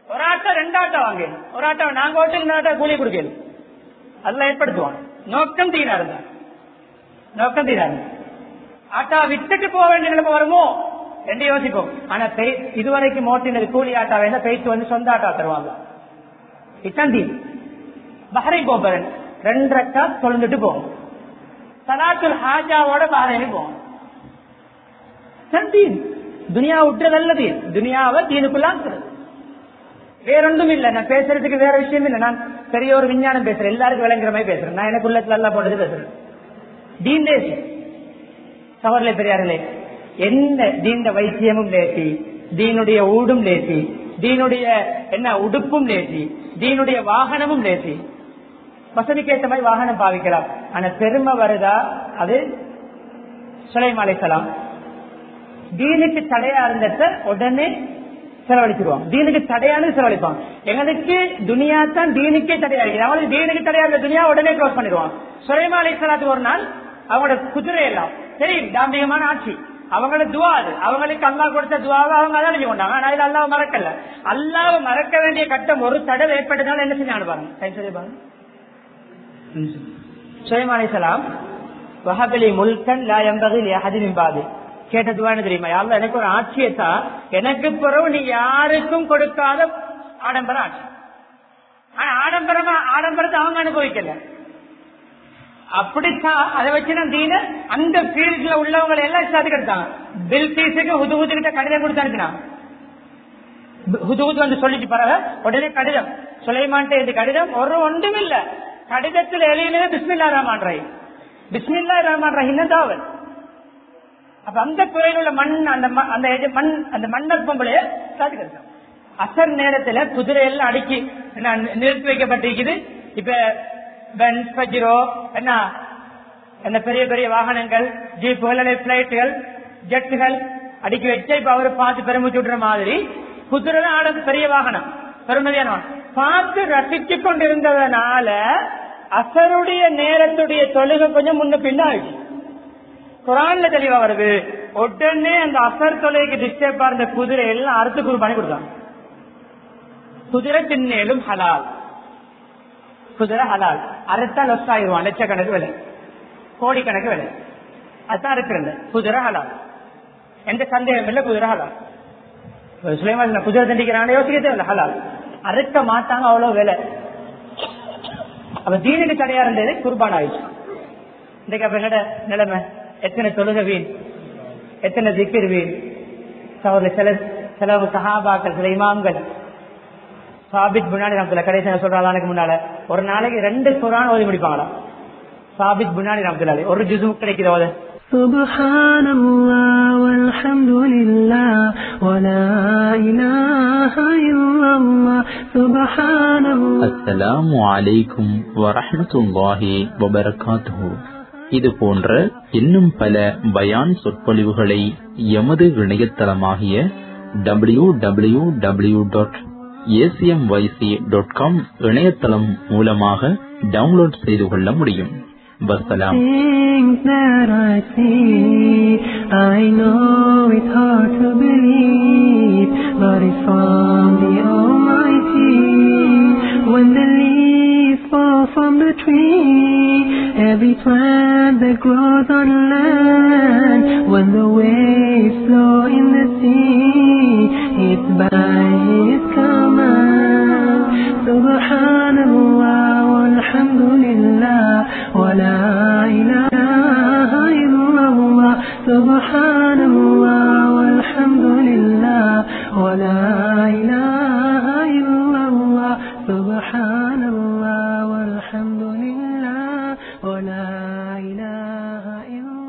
Speaker 1: ஒரு ஆட்டோ ரெண்டு ஆட்டோ வாங்க ஒரு ஆட்டோ நாங்க ஓட்டு இன்னொரு ஆட்டோ கூலி கொடுக்கணும் அதெல்லாம் ஏற்படுத்துவாங்க நோக்கம் தீரா இருந்தா நோக்கம் தீரா இருந்தா ஆட்டா விட்டுட்டு போக வேண்டிய நிலைமை வருமோ என்று யோசிப்போம் ஆனா பெய்- இதுவரைக்கும் ஓட்டினது கூலி ஆட்டா வேணா பெய்த்து வந்து சொந்த ஆட்டா தருவாங்க இத்தான் தீன் பஹ்ரைன் போறேன் ரெண்டு ரக்கா தொழுந்துட்டு போகும் சலாத்துல் ஹாஜாவோட பஹ்ரைனுக்கு போகும் இத்தான் தீன் துனியா விட்டுறதல்ல தீன் துனியாவை தீனுக்குள்ளாக்குறது வேறொன்றும் இல்ல நான் பேசுறதுக்கு வேற விஷயம் இல்ல நான் பெரிய ஒரு விஞ்ஞானம் பேசுறேன் எல்லாருக்கும் விளங்குற மாதிரி பேசுறேன் நான் எனக்கு உள்ளத்துல எல்லாம் போட்டது பேசுறேன் தீன் தேசி சவர்ல பெரியார்களே என்ன தீண்ட வைத்தியமும் லேசி தீனுடைய ஊடும் லேசி தீனுடைய என்ன உடுப்பும் லேசி தீனுடைய வாகனமும் லேசி வசதிக்கு ஏற்ற மாதிரி வாகனம் பாவிக்கலாம் ஆனா பெருமை வருதா அது சுலைம் அலைசலாம் தீனுக்கு தடையா இருந்தத உடனே செலவழிச்சிருவாங்க தீனுக்கு தடையானது செலவழிப்பாங்க எங்களுக்கு துனியா தான் தீனுக்கே தடையா இருக்குது அவங்களுக்கு தீனுக்கு தடையா இருந்த துனியா உடனே க்ளோஸ் பண்ணிடுவாங்க சுலைமா அலைசலாத்துக்கு ஒரு நாள் அவங்களோட குதிரை எல்லாம் தெரியும் தாம்பிகமான ஆட்சி அவங்களோட துவா அது அவங்களுக்கு அல்லா கொடுத்த துவாவை அவங்க அதான் செஞ்சு கொண்டாங்க ஆனா இது அல்லாவை மறக்கல அல்லாவை மறக்க வேண்டிய கட்டம் ஒரு தடவை ஏற்பட்டதால என்ன செஞ்சாங்க பாருங்க கை சொல்லி பாருங்க சுலைமா அலைசலாம் வஹபலி முல்கன் லா எம்பதில் யஹதின் பாது கேட்ட துவான்னு தெரியுமா யாரும் எனக்கு ஒரு ஆட்சியை தான் எனக்கு பிறகு நீ யாருக்கும் கொடுக்காத ஆடம்பர ஆட்சி ஆனா ஆடம்பரமா ஆடம்பரத்தை அவங்க அனுபவிக்கல அப்படித்தான் அதை வச்சு நான் தீன அந்த ஃபீல்ட்ல உள்ளவங்களை எல்லாம் இஷ்டத்துக்கு எடுத்தாங்க பில் பீஸுக்கு ஹுது ஹுது கிட்ட கடிதம் கொடுத்து அனுப்பினாங்க ஹுது ஹுது வந்து சொல்லிட்டு பரவ உடனே கடிதம் சுலைமான்ட்டு இந்த கடிதம் ஒரு ஒன்றும் இல்ல கடிதத்தில் எழுதினது பிஸ்மில்லா ரஹ்மான் ரஹீம் பிஸ்மில்லா ரஹ்மான் ரஹீம் தாவல் அப்ப அந்த துறையில் உள்ள மண் அந்த ம- அந்த எஜ- மண் அந்த மன்னர் பொம்பளைய சாதிக்கிறது அசர் நேரத்துல குதிரை எல்லாம் அடுக்கி என்ன, நிறுத்தி வைக்கப்பட்டிருக்குது இப்ப பென்ஸ் பஜிரோ என்ன அந்த பெரிய பெரிய வாகனங்கள் ஜீப்புகள் பிளைட்டுகள் ஜெட்டுகள் அடுக்கி வச்சு இப்ப அவரு பார்த்து பெருமிச்சு விடுற மாதிரி குதிரை தான் ஆட பெரிய வாகனம் பெருமதியான வாகனம். பார்த்து ரசிச்சு கொண்டிருந்ததுனால அசருடைய நேரத்துடைய தொழுகை கொஞ்சம் முன்ன பின்ன ஆயிடுச்சு குரான்ல தெளிவா வருது உடனே அந்த அசர் தொலைக்கு டிஸ்டர்பா இருந்த குதிரை எல்லாம் அறுத்து குரு பண்ணி கொடுத்தாங்க குதிரை தின்னேலும் ஹலால் குதிரை ஹலால் அறுத்தா லொஸ் ஆயிடுவான் லட்சக்கணக்கு விலை கோடிக்கணக்கு விலை அதான் இருக்கிறது குதிரை ஹலால் எந்த சந்தேகம் இல்லை குதிரை ஹலால் இப்ப சுலைமான் நான் குதிரை தண்டிக்கிறாங்க யோசிக்க தேவையில்ல ஹலால் அறுக்க மாட்டாங்க அவ்வளவு விலை அப்ப தீனுக்கு தடையா இருந்தது குர்பான் ஆயிடுச்சு இன்றைக்கு அப்ப என்னோட நிலைமை எத்தனை தொழுகை வீண் எத்தனை திக்கிர் வீண் அவர்ல சில சில சஹாபாக்கள் சில இமாம்கள் சாபித் புனாடி நமத்துல கடைசியாக சொல்றாங்க முன்னால ஒரு நாளைக்கு ரெண்டு குரான் ஓதி முடிப்பாங்களாம் சாபித் புனாடி நமத்துல ஒரு ஜுசு கிடைக்குது ஓத
Speaker 2: سبحان الله والحمد لله ولا إله إلا الله سبحان الله
Speaker 3: அஸ்ஸலாமு அலைக்கும் வரஹ்மத்துல்லாஹி வபரகாத்துஹு இது போன்ற இன்னும் பல பயான் சொற்பொழிவுகளை எமது இணையதளமாகிய W W W dot ACMYC dot com இணையதளம் மூலமாக டவுன்லோட் செய்து கொள்ள முடியும் வசலாம்
Speaker 2: Things that I see, I know it's hard to believe, but it's from the Almighty. When the leaves fall from the tree, every plant that grows on land, when the waves flow in the sea, it's by His command. Subhanallah, walhamdulillah, wa la ilaha illallah. Subhanallah, walhamdulillah, wa la ilaha illallah. Subhanallah, walhamdulillah, wa la ilaha illallah.